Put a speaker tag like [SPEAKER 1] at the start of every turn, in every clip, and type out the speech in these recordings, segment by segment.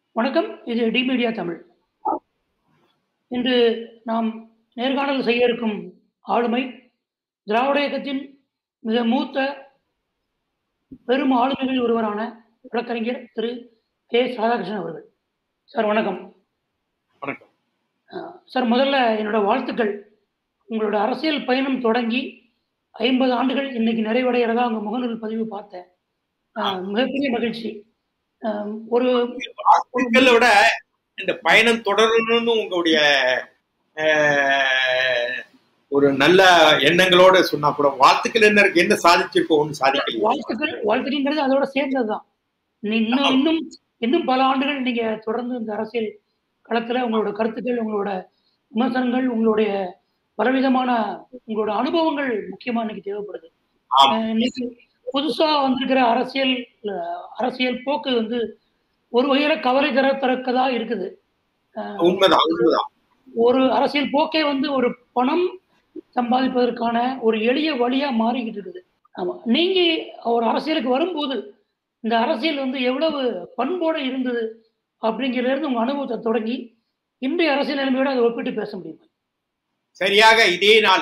[SPEAKER 1] வணக்கம் இது D media Tamil இன்று நாம் நேர்காணல் செய்ய இருக்கும் ஆளுமை திராவிட இயக்கத்தின் மிக மூத்த பெரும் ஆளுமைகளில் ஒருவரான வழக்கறிஞர் திரு கே ராதாகிருஷ்ணன் அவர்கள் சார் வணக்கம்
[SPEAKER 2] வணக்கம்
[SPEAKER 1] அஹ், சார் முதல்ல என்னோட வாழ்த்துக்கள் உங்களோட அரசியல் பயணம் தொடங்கி ஐம்பது ஆண்டுகள் இன்னைக்கு நிறைவடைகிறதா உங்க முகநூல் பதிவு பார்த்தேன் அஹ், மிகப்பெரிய மகிழ்ச்சி அஹ், ஒரு
[SPEAKER 2] வாழ்த்துக்களை விட இந்த பயணம் தொடரணும்னு உங்களுடைய அஹ், ஒரு நல்ல எண்ணங்களோட சொன்னா கூட வாழ்த்துக்கள் என்ன இருக்கு என்ன சாதிச்சிருக்கோம் ஒன்றும் சாதிக்கல
[SPEAKER 1] வாழ்த்துக்கள் வாழ்த்துக்கிறது அதோட சேர்ந்ததுதான் நீ- இன்னும் இன்னும் இன்னும் பல ஆண்டுகள் நீங்க தொடர்ந்து இந்த அரசியல் களத்துல உங்களோட கருத்துக்கள் உங்களோட விமர்சனங்கள் உங்களுடைய பலவிதமான உங்களோட அனுபவங்கள் முக்கியமா இன்னைக்கு தேவைப்படுது
[SPEAKER 2] ஆமா.
[SPEAKER 1] அஹ் இன்னைக்கு புதுசா வந்திருக்கிற அரசியல் அஹ், அரசியல் போக்கு வந்து ஒரு வகையில கவலை தரத்தக்கதா இருக்குது அஹ்,
[SPEAKER 2] உண்மைதான் உண்மைதான்
[SPEAKER 1] ஒரு அரசியல் போக்கே வந்து ஒரு பணம் சம்பாதிப்பதற்கான ஒரு எளிய வழியா மாறிக்கிட்டு இருக்குது ஆமா நீங்க ஒரு அரசியலுக்கு வரும்போது இந்த அரசியல் வந்து எவ்வளவு பண்போட இருந்தது அப்படிங்கிறதுல இருந்து உங்க அனுபவத்தை தொடங்கி இன்றைய அரசியல் நிலைமையோட அதை ஒப்பிட்டு பேச முடியுமா
[SPEAKER 2] சரியாக இதே நாள்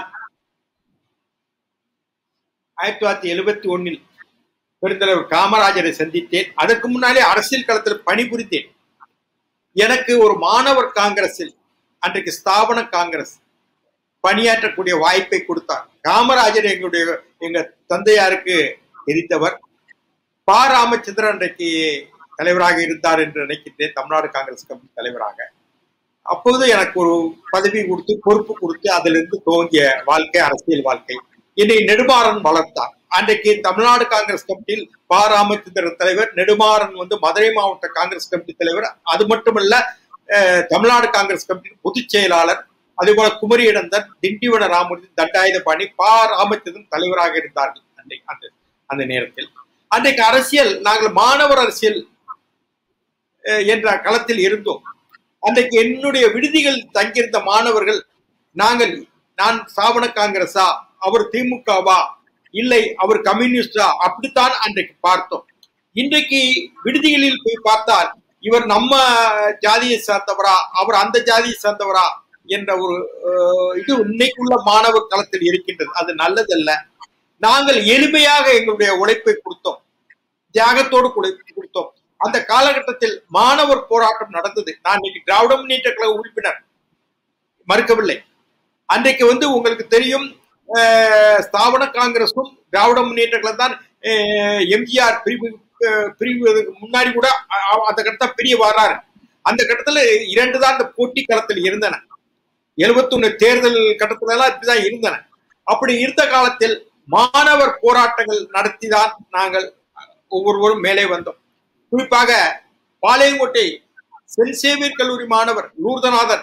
[SPEAKER 2] ஆயிரத்தி தொள்ளாயிரத்தி எழுபத்தி ஒன்னில் பெருந்தலைவர் காமராஜரை சந்தித்தேன் அதற்கு முன்னாலே அரசியல் களத்தில் பணிபுரிந்தேன் எனக்கு ஒரு மாணவர் காங்கிரஸில் அன்றைக்கு ஸ்தாபன காங்கிரஸ் பணியாற்றக்கூடிய வாய்ப்பை கொடுத்தார் காமராஜர் எங்களுடைய எங்க தந்தையாருக்கு தெரிந்தவர் பா ராமச்சந்திரன் அன்றைக்கு தலைவராக இருந்தார் என்று நினைக்கின்றேன் தமிழ்நாடு காங்கிரஸ் கமிட்டி தலைவராக அப்போது எனக்கு ஒரு பதவி கொடுத்து பொறுப்பு கொடுத்து அதிலிருந்து துவங்கிய வாழ்க்கை அரசியல் வாழ்க்கை என்னை நெடுமாறன் வளர்த்தார் அன்றைக்கு தமிழ்நாடு காங்கிரஸ் கமிட்டியில் பா ராமச்சந்திரன் தலைவர் நெடுமாறன் வந்து மதுரை மாவட்ட காங்கிரஸ் கமிட்டி தலைவர் அது மட்டுமல்ல அஹ், தமிழ்நாடு காங்கிரஸ் கமிட்டியின் பொதுச் செயலாளர் அதேபோல குமரி இடந்தன் திண்டிவன ராமூர்த்தி தண்டாயுதபாணி பா ராமச்சந்திரன் தலைவராக இருந்தார்கள் அன்றைக்கு அந்த அந்த நேரத்தில் அன்றைக்கு அரசியல் நாங்கள் மாணவர் அரசியல் அஹ், என்ற களத்தில் இருந்தோம் அன்றைக்கு என்னுடைய விடுதிகள் தங்கியிருந்த மாணவர்கள் நாங்கள் நான் ஸ்தாபன காங்கிரஸா அவர் திமுகவா இல்லை அவர் கம்யூனிஸ்டா அப்படித்தான் அன்றைக்கு பார்த்தோம் இன்றைக்கு விடுதிகளில் போய் பார்த்தால் இவர் நம்ம ஜாதியை சார்ந்தவரா அவர் அந்த ஜாதியை சார்ந்தவரா என்ற ஒரு அஹ், இது இன்னைக்குள்ள மாணவர் களத்தில் இருக்கின்றது அது நல்லதல்ல நாங்கள் எளிமையாக எங்களுடைய உழைப்பை கொடுத்தோம் தியாகத்தோடு கொடு- கொடுத்தோம் அந்த காலகட்டத்தில் மாணவர் போராட்டம் நடந்தது நான் இன்னைக்கு திராவிட முன்னேற்ற கழக உறுப்பினர் மறுக்கவில்லை அன்றைக்கு வந்து உங்களுக்கு தெரியும் அஹ், ஸ்தாபன காங்கிரஸும் திராவிட முன்னேற்ற கழகம் தான் அஹ், எம்ஜிஆர் பிரிவு அஹ், பிரிவதற்கு முன்னாடி கூட அ- அ- அந்த கட்டத்தில் பெரிய வராரு அந்த கட்டத்துல இரண்டு தான் அந்த போட்டி களத்தில் இருந்தன எழுபத்தொன்னு தேர்தல் கட்டத்துல எல்லாம் இப்படிதான் இருந்தன அப்படி இருந்த காலத்தில் மாணவர் போராட்டங்கள் நடத்திதான் நாங்கள் ஒவ்வொருவரும் மேலே வந்தோம் குறிப்பாக பாளையங்கோட்டை சென்ட் சேவியர் கல்லூரி மாணவர் லூர்தநாதன்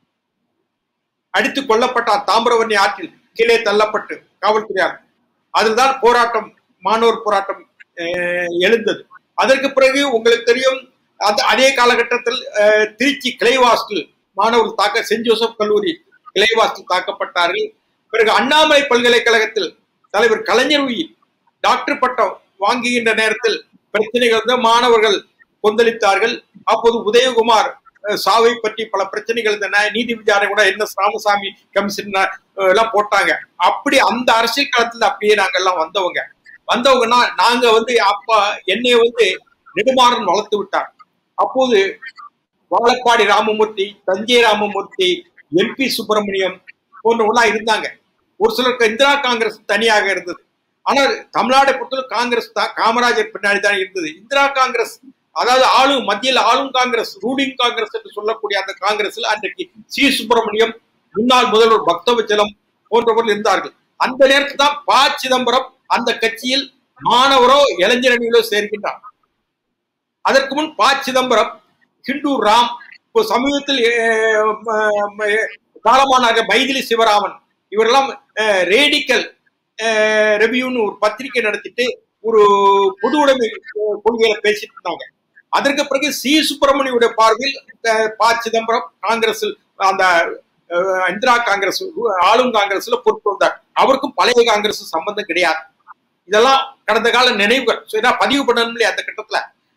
[SPEAKER 2] அடித்துக் கொல்லப்பட்டார் தாமிரவர்ணி ஆற்றில் கீழே தள்ளப்பட்டு காவல்துறையால் அதில்தான் போராட்டம் மாணவர் போராட்டம் அஹ், எழுந்தது அதற்கு பிறகு உங்களுக்கு தெரியும் அந்த அதே காலகட்டத்தில் அஹ், திருச்சி கிளைவாஸ்டில் மாணவர்கள் தாக்க சென்ட் ஜோசப் கல்லூரி கிளைவாஸ்டில் தாக்கப்பட்டார்கள் பிறகு அண்ணாமலை பல்கலைக்கழகத்தில் தலைவர் கலைஞர் உயிர் டாக்டர் பட்டம் வாங்குகின்ற நேரத்தில் பிரச்சனைகள் வந்து மாணவர்கள் கொந்தளித்தார்கள் அப்போது உதயகுமார் அஹ், சாவை பற்றி பல பிரச்சனைகள் இருந்தன நீதி விசாரணை கூட என்ன ராமசாமி கமிஷன் அஹ், எல்லாம் போட்டாங்க அப்படி அந்த அரசியல் களத்துல அப்படியே நாங்க எல்லாம் வந்தவங்க வந்தவங்கன்னா நாங்க வந்து அப்ப என்னைய வந்து நெடுமாறன் வளர்த்து விட்டார் அப்போது வாழப்பாடி ராமமூர்த்தி தஞ்சை ராமமூர்த்தி எம்பி சுப்பிரமணியம் போன்றவங்களாம் இருந்தாங்க ஒரு சிலருக்கு இந்திரா காங்கிரஸ் தனியாக இருந்தது ஆனால் தமிழ்நாட்டை பொறுத்தவரை காங்கிரஸ் தான் காமராஜர் பின்னாடி தான் இருந்தது இந்திரா காங்கிரஸ் அதாவது ஆளும் மத்தியில் ஆளும் காங்கிரஸ் ரூலிங் காங்கிரஸ் என்று சொல்லக்கூடிய அந்த காங்கிரஸ்ல அன்றைக்கு சி சுப்பிரமணியம் முன்னாள் முதல்வர் பக்தவச்சலம் போன்றவர்கள் இருந்தார்கள் அந்த நேரத்தில் தான் ப சிதம்பரம் அந்த கட்சியில் மாணவரோ இளைஞரணிகளோ சேர்க்கின்றார் அதற்கு முன் ப சிதம்பரம் ஹிந்து ராம் இப்போ சமீபத்தில் அஹ், ம- ம- காலமானாக மைதிலி சிவராமன் இவரெல்லாம் ரேடிக்கல் ரெவியூன்னு ஒரு பத்திரிகை நடத்திட்டு ஒரு பொது உடைமை அஹ், கொள்கையில பேசிட்டு இருந்தாங்க அதற்கு பிறகு சி சுப்பிரமணியுடைய பார்வையில் அஹ், ப சிதம்பரம் காங்கிரஸில் அந்த அஹ், இந்திரா காங்கிரஸ் ஆளும் காங்கிரஸ்ல பொறுப்பு வந்தார் அவருக்கும் பழைய காங்கிரஸ் சம்பந்தம் கிடையாது இதெல்லாம் கடந்த கால நினைவுகள் So, ஏன்னா பதிவு பண்ணணும் இல்லையா அந்த கட்டத்துல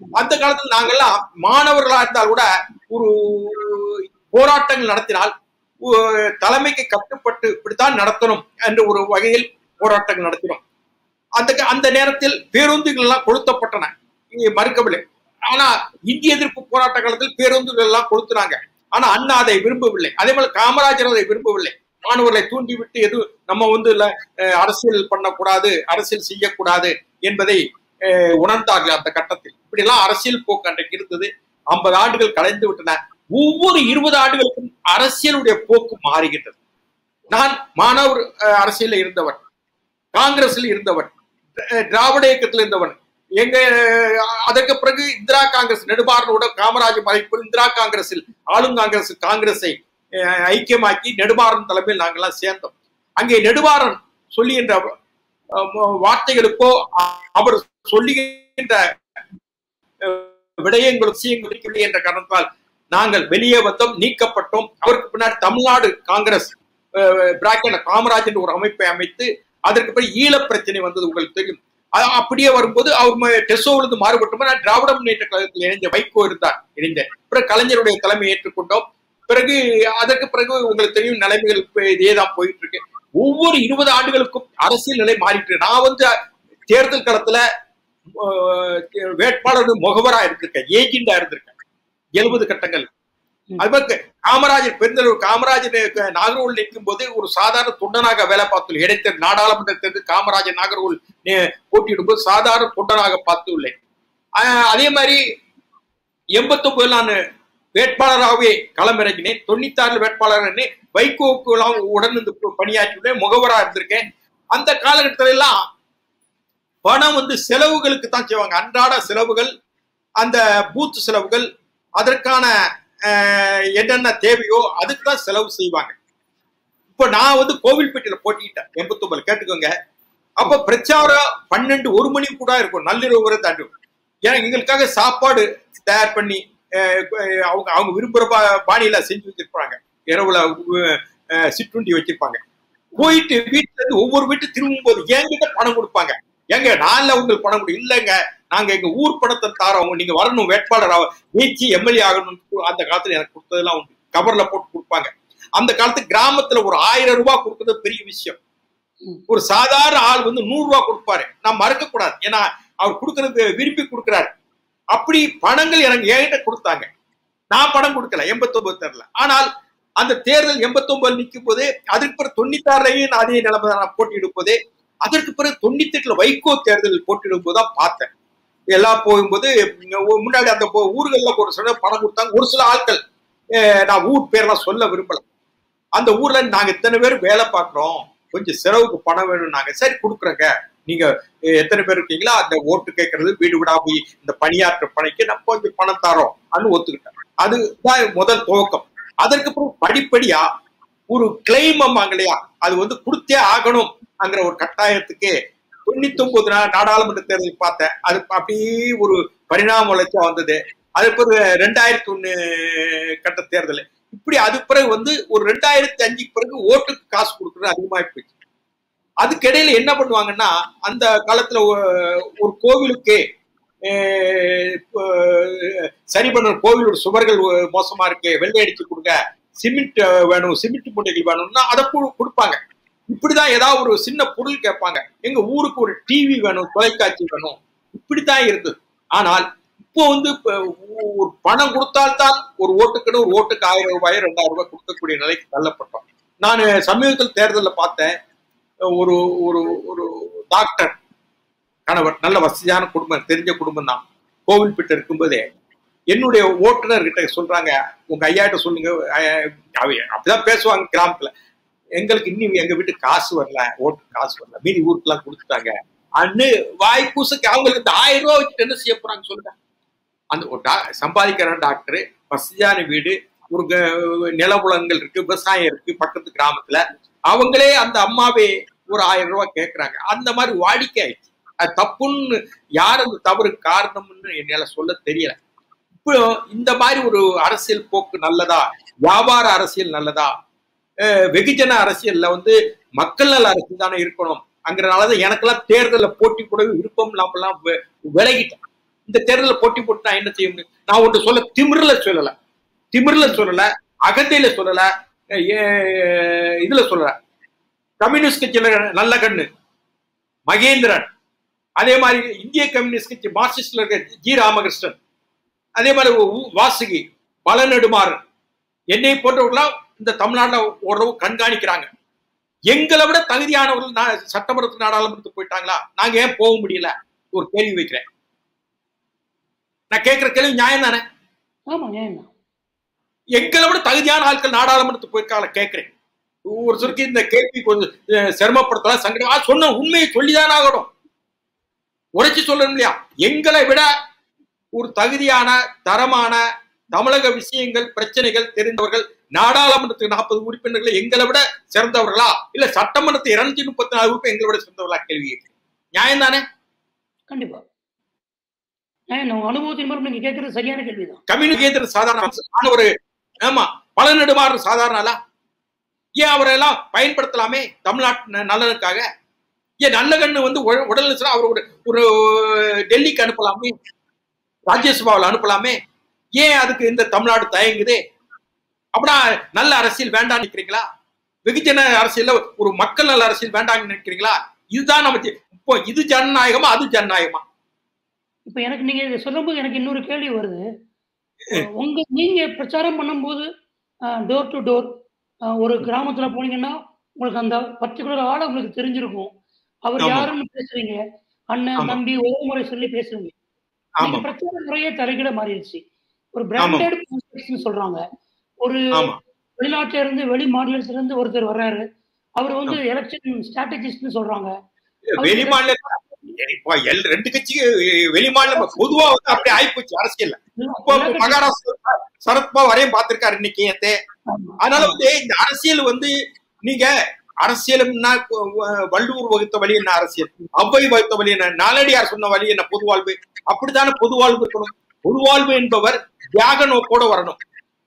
[SPEAKER 2] அந்த காலத்துல நாங்கெல்லாம் மாணவர்களா இருந்தால் கூட ஒரு போராட்டங்கள் நடத்தினால் ஒ- தலைமைக்கு கட்டுப்பட்டு இப்படித்தான் நடத்தணும் என்ற ஒரு வகையில் போராட்டங்கள் நடத்தினோம் அந்த அந்த நேரத்தில் பேருந்துகள் எல்லாம் கொளுத்தப்பட்டன இங்கே மறுக்கவில்லை ஆனா இந்திய எதிர்ப்பு போராட்ட காலத்தில் பேருந்துகள் எல்லாம் கொளுத்துனாங்க ஆனா அண்ணா அதை விரும்பவில்லை அதே போல காமராஜர் அதை விரும்பவில்லை மாணவர்களை தூண்டிவிட்டு எதுவும் நம்ம வந்து இல்ல அஹ், அரசியல் பண்ணக்கூடாது அரசியல் செய்யக்கூடாது என்பதை அஹ், உணர்ந்தார்கள் அந்த கட்டத்தில் இப்படி எல்லாம் அரசியல் போக்கு அன்றைக்கு இருந்தது ஐம்பது ஆண்டுகள் கலைந்து விட்டன ஒவ்வொரு இருபது ஆண்டுகளுக்கும் அரசியலுடைய போக்கு மாறுகின்றது நான் மாணவர் அஹ், அரசியலில் இருந்தவன் காங்கிரஸில் இருந்தவன் அஹ், திராவிட இயக்கத்தில் இருந்தவன் எங்க அஹ், அதற்கு பிறகு இந்திரா காங்கிரஸ் நெடுமாறனோட காமராஜ் மறைப்பு இந்திரா காங்கிரஸில் ஆளும் காங்கிரஸ் காங்கிரஸை அஹ், ஐக்கியமாக்கி நெடுமாறன் தலைமையில் நாங்கெல்லாம் சேர்ந்தோம் அங்கே நெடுமாறன் சொல்லுகின்ற அஹ், வார்த்தைகளுக்கோ அ- அவர் சொல்லுகின்ற அஹ், விடயங்கள் விஷயங்கள் இருக்கவில்லை என்ற காரணத்தால் நாங்கள் வெளியே வந்தோம் நீக்கப்பட்டோம் அவருக்கு பின்னாடி தமிழ்நாடு காங்கிரஸ் பிராக்கெட் காமராஜ் என்ற ஒரு அமைப்பை அமைத்து அதற்கு பிறகு ஈழப் பிரச்சனை வந்தது உங்களுக்கு தெரியும் அ- அப்படியே வரும்போது அவர் டெசோவிலிருந்து மாறுபட்டோம் நான் திராவிட முன்னேற்ற கழகத்தில் இணைந்த வைகோ இருந்தார் இணைந்த பிறகு கலைஞருடைய தலைமை ஏற்றுக்கொண்டோம் பிறகு அதற்கு பிறகு உங்களுக்கு தெரியும் நிலைமைகள் இப்ப இதேதான் போயிட்டு இருக்கு ஒவ்வொரு இருபது ஆண்டுகளுக்கும் அரசியல் நிலை மாறிட்டு இருக்கு. நான் வந்து தேர்தல் களத்துல அஹ், வேட்பாளர் முகவரா இருந்திருக்கேன் ஏஜெண்டா இருந்திருக்கேன் எழுபது கட்டங்கள் அது மாதிரி காமராஜர் பெருந்தலைவர் காமராஜர் க- நாகர்கோவில் நிற்கும் போது ஒரு சாதாரண தொண்டனாக வேலை பார்த்தோம் இடைத்தேர்தல் நாடாளுமன்ற தேர்தல் காமராஜர் நாகர்கோவில் நே- போட்டியிடும்போது சாதாரண தொண்டனாக பார்த்துள்ளேன் அஹ், அதே மாதிரி எண்பத்தொன்பதுல நான் வேட்பாளராகவே களமிறங்கினேன் தொண்ணூத்தாறு வேட்பாளர் வைகோவுக்கு எல்லாம் உடன் இருந்து பணியாற்றியுள்ளேன் முகவரா இருந்திருக்கேன் அந்த காலகட்டத்தில எல்லாம் பணம் வந்து செலவுகளுக்கு தான் செய்வாங்க அன்றாட செலவுகள் அந்த பூத் செலவுகள் அதற்கான அஹ், என்னென்ன தேவையோ அதுக்கு தான் செலவு செய்வாங்க இப்ப நான் வந்து கோவில்பேட்டையில போட்டிக்கிட்டேன் எண்பத்தொன்பது கேட்டுக்கோங்க அப்ப பிரச்சாரம் பன்னெண்டு ஒரு மணி கூட இருக்கும் நள்ளிரவு வரை தாண்டும் ஏன்னா எங்களுக்காக சாப்பாடு தயார் பண்ணி அஹ், அஹ், அவங்க அவங்க விரும்புற பா- பாணியில செஞ்சு வச்சிருப்பாங்க இரவுல அஹ், சிற்றுண்டி வச்சிருப்பாங்க போயிட்டு வீட்டுல இருந்து ஒவ்வொரு வீட்டு திரும்பும் போது என்கிட்ட பணம் கொடுப்பாங்க எங்க நான்ல உங்களுக்கு பணம் கொடு இல்லைங்க நாங்க எங்க ஊர் பணத்தை தாரோம் நீங்க வரணும் வேட்பாளர் நீச்சி எம்எல்ஏ ஆகணும் அந்த காலத்துல எனக்கு கொடுத்ததெல்லாம் உண்டு கவர்ல போட்டு கொடுப்பாங்க அந்த காலத்து கிராமத்துல ஒரு ஆயிரம் ரூபாய் கொடுக்கறது பெரிய விஷயம் ஒரு சாதாரண ஆள் வந்து நூறு ரூபாய் கொடுப்பாரு நான் மறக்க கூடாது ஏன்னா அவர் கொடுக்கறது விரும்பி கொடுக்கிறாரு அப்படி பணங்கள் எனக்கு என்கிட்ட கொடுத்தாங்க நான் பணம் கொடுக்கல எண்பத்தொன்பது தேர்தல ஆனால் அந்த தேர்தல் எண்பத்தொன்பது நிற்கும் போது அதுக்கு பிறகு தொண்ணூத்தாறுலையும் நான் அதே நிலைமை தான் நான் போட்டியிடும் போது அதற்கு பிறகு தொண்ணூத்தி எட்டுல வைகோ தேர்தல் போட்டியிடும் போது தான் பார்த்தேன் எல்லாம் போகும்போது இங்க ஊ- முன்னாடி அந்த போ- ஊர்கள்ல ஒரு சில பணம் கொடுத்தாங்க ஒரு சில ஆட்கள் அஹ், நான் ஊர் பேர்லாம் சொல்ல விரும்பல அந்த ஊர்ல நாங்க இத்தனை பேர் வேலை பார்க்குறோம் கொஞ்சம் செலவுக்கு பணம் வேணும் நாங்க சரி கொடுக்குறோங்க நீங்க அஹ், எத்தனை பேர் இருக்கீங்களோ அந்த ஓட்டு கேட்கறது வீடு வீடா போய் இந்த பணியாற்ற பணிக்கு நம்ம கொஞ்சம் பணம் தரோம் அன்னு ஒத்துக்கிட்டேன் அதுதான் முதல் துவக்கம் அதற்கு அப்புறம் படிப்படியா ஒரு கிளைம் அம்மாங்க இல்லையா அது வந்து கொடுத்தே ஆகணும் அங்கிற ஒரு கட்டாயத்துக்கு தொண்ணூத்தி ஒன்பது நாடாளுமன்ற தேர்தல் பார்த்தேன் அது அப்படியே ஒரு பரிணாம வளர்ச்சியா வந்தது அது பிறகு ரெண்டாயிரத்தி ஒண்ணு கட்ட தேர்தல் இப்படி அது பிறகு வந்து ஒரு ரெண்டாயிரத்தி அஞ்சுக்கு பிறகு ஓட்டுக்கு காசு கொடுக்கறது அதிகமாகி போச்சு அதுக்கிடையில என்ன பண்ணுவாங்கன்னா அந்த காலத்துல ஒ- ஒரு கோவிலுக்கு அஹ், அஹ், சரி பண்ண கோவிலோட சுவர்கள் ஒ- மோசமா இருக்கு வெள்ளை அடிச்சு கொடுங்க சிமெண்ட் வேணும் சிமெண்ட் மூட்டைகள் வேணும்னா அதை கு- கொடுப்பாங்க இப்படிதான் ஏதாவது ஒரு சின்ன பொருள் கேட்பாங்க எங்க ஊருக்கு ஒரு டிவி வேணும் தொலைக்காட்சி வேணும் இப்படித்தான் இருந்தது ஆனால் இப்போ வந்து இப்ப ஒரு பணம் கொடுத்தால்தான் ஒரு ஓட்டுக்குன்னு ஒரு ஓட்டுக்கு ஆயிரம் ரூபாய் ரெண்டாயிரம் ரூபாய் கொடுக்கக்கூடிய நிலைக்கு தள்ளப்பட்டோம் நான் சமீபத்தில் தேர்தலில் பார்த்தேன் ஒரு ஒரு ஒரு டாக்டர் கணவர் நல்ல வசதியான குடும்பம் தெரிஞ்ச குடும்பம் தான் கோவில்பேட்டை இருக்கும்போதே என்னுடைய ஓட்டுநர் கிட்ட சொல்றாங்க உங்க ஐயாட்ட சொல்லுங்க அஹ், அவ அப்படிதான் பேசுவாங்க கிராமத்துல எங்களுக்கு இன்னும் எங்க வீட்டுக்கு காசு வரல ஓட்டு காசு வரல மீதி ஊருக்குலாம் கொடுத்துட்டாங்க அன்னு வாய் பூசக்கு அவங்களுக்கு இந்த ஆயிரம் ரூபாய் வச்சுட்டு என்ன செய்ய போறாங்க சொல்லுங்க அந்த ஒரு டா- சம்பாதிக்கிற டாக்டர் வசதியான வீடு ஒரு க- நிலபுலங்கள் இருக்கு விவசாயம் இருக்கு பக்கத்து கிராமத்துல அவங்களே அந்த அம்மாவே ஒரு ஆயிரம் ரூபாய் கேட்கறாங்க அந்த மாதிரி வாடிக்கை ஆயிடுச்சு அது தப்புன்னு யார் அந்த தவறுக்கு காரணம்னு என்னால சொல்ல தெரியல இப்போ இந்த மாதிரி ஒரு அரசியல் போக்கு நல்லதா வியாபார அரசியல் நல்லதா அஹ் வெகுஜன அரசியல்ல வந்து மக்கள் நல அரசியல் தானே இருக்கணும் அங்கிறனாலதான் எனக்கெல்லாம் தேர்தலில் போட்டி கூட விருப்பம் இல்லாமலாம் வி- விலகிட்டேன் இந்த தேர்தலில் போட்டி போட்டு நான் என்ன செய்ய முடியும் நான் ஒன்று சொல்ல திமிர்ல சொல்லல திமிர்ல சொல்லல அகந்தையில சொல்லல ஏ- இதுல சொல்லல கம்யூனிஸ்ட் கட்சியில நல்ல கண்ணு மகேந்திரன் அதே மாதிரி இந்திய கம்யூனிஸ்ட் கட்சி மார்க்சிஸ்ட்ல இருக்க ஜி ராமகிருஷ்ணன் அதே மாதிரி உ- வாசுகி பலநெடுமாறன் என்னை போன்றவர்களாம் இந்த தமிழ்நாட்டில் ஓரளவு கண்காணிக்கிறாங்க எங்களை விட தகுதியானவர்கள் நான் சட்டமன்றத்து நாடாளுமன்றத்துக்கு போயிட்டாங்களா நாங்க ஏன் போக முடியல ஒரு கேள்வி வைக்கிறேன் நான் கேட்கிற கேள்வி நியாயம் தானே
[SPEAKER 1] ஆமா ஏன்
[SPEAKER 2] எங்களை விட தகுதியான ஆட்கள் நாடாளுமன்றத்துக்கு போயிருக்காங்களா கேட்கிறேன் ஒரு சிலருக்கு இந்த கேள்வி கொஞ்சம் அஹ், சிரமப்படுத்தலாம் சங்கடம் ஆ, சொன்ன உண்மையை சொல்லிதான் ஆகணும் உரைச்சு சொல்லணும் இல்லையா எங்களை விட ஒரு தகுதியான தரமான தமிழக விஷயங்கள் பிரச்சனைகள் தெரிந்தவர்கள் நாடாளுமன்றத்துக்கு நாற்பது உறுப்பினர்கள் எங்களை விட சிறந்தவர்களா இல்ல சட்டமன்றத்து இருநூத்தி முப்பத்தி நாலு உறுப்பினர் எங்களை விட சிறந்தவர்களா கேள்வி கேட்கிறேன் நியாயம் தானே
[SPEAKER 1] கண்டிப்பா ஏன் உங்க அனுபவத்தின் மூலம் நீங்க கேட்கறது சரியான கேள்விதான்
[SPEAKER 2] கம்யூனிகேட்டர் சாதாரண ஆன ஒரு ஆமா பல நெடுமாறு சாதாரண ஆளா? ஏன் அவரெல்லாம் பயன்படுத்தலாமே தமிழ்நாட்டு ந- நலனுக்காக ஏன் நல்ல கண்ணு வந்து உட- உடல் நலம் அவர் ஒரு ஒரு டெல்லிக்கு அனுப்பலாமே ராஜ்யசபாவில் அனுப்பலாமே ஏன் அதுக்கு இந்த தமிழ்நாடு தயங்குது அப்படின்னா நல்ல அரசியல் வேண்டாம் நினைக்கிறீங்களா வெகுஜன அரசியல்ல ஒரு மக்கள் நல அரசியல் வேண்டாம்னு நினைக்கிறீங்களா இதுதான் நம்ம ஜெ- இப்போ இது ஜனநாயகமா அது ஜனநாயகமா
[SPEAKER 1] இப்ப எனக்கு நீங்க இதை சொல்லும்போது எனக்கு இன்னொரு கேள்வி வருது அஹ் உங்க நீங்க பிரச்சாரம் பண்ணும்போது டோர் டு டோர் ஒரு கிராமத்துல போனீங்கன்னா உங்களுக்கு அந்த பர்டிகுலர் ஆளை உங்களுக்கு தெரிஞ்சிருக்கும் அவர்
[SPEAKER 2] ஆமா.
[SPEAKER 1] யாருன்னு பேசுவீங்க அண்ணன்
[SPEAKER 2] ஆமா.
[SPEAKER 1] தம்பி ஒரே முறை சொல்லி பேசுவீங்க
[SPEAKER 2] ஆமா
[SPEAKER 1] நீங்க பிரச்சார முறையே தலைகீழ மாறிடுச்சு ஒரு பிராண்டட் சொல்றாங்க ஒரு
[SPEAKER 2] ஆமா
[SPEAKER 1] வெளிநாட்டுல இருந்து வெளி மாநிலத்துல இருந்து ஒருத்தர் வர்றாரு அவர் வந்து எலெக்ஷன் ஸ்ட்ராட்டஜிஸ்ட்னு சொல்றாங்க
[SPEAKER 2] வெளி மாநில இப்போ எல் ரெண்டு கட்சி வெளி மாநிலம் பொதுவா வந்து அப்படியே ஆயிப்போச்சு அரசியல் இப்போ
[SPEAKER 1] எல்லா கட்சி-
[SPEAKER 2] மகாராஷ்டிரா சரத்பவார் வரையும் பார்த்திருக்காரு இன்னைக்கு ஏத்தே
[SPEAKER 1] ஆமா.
[SPEAKER 2] அதனால வந்து இந்த அரசியல் வந்து நீங்க அரசியல்னா அஹ், வள்ளுவர் வகுத்த வழி என்ன அரசியல் அவ்வை வகுத்த வழி என்ன நாலடியார் சொன்ன வழி என்ன பொது வாழ்வு அப்படித்தானே பொது வாழ்வு இருக்கணும் பொது வாழ்வு என்பவர் தியாக நோக்கோட வரணும்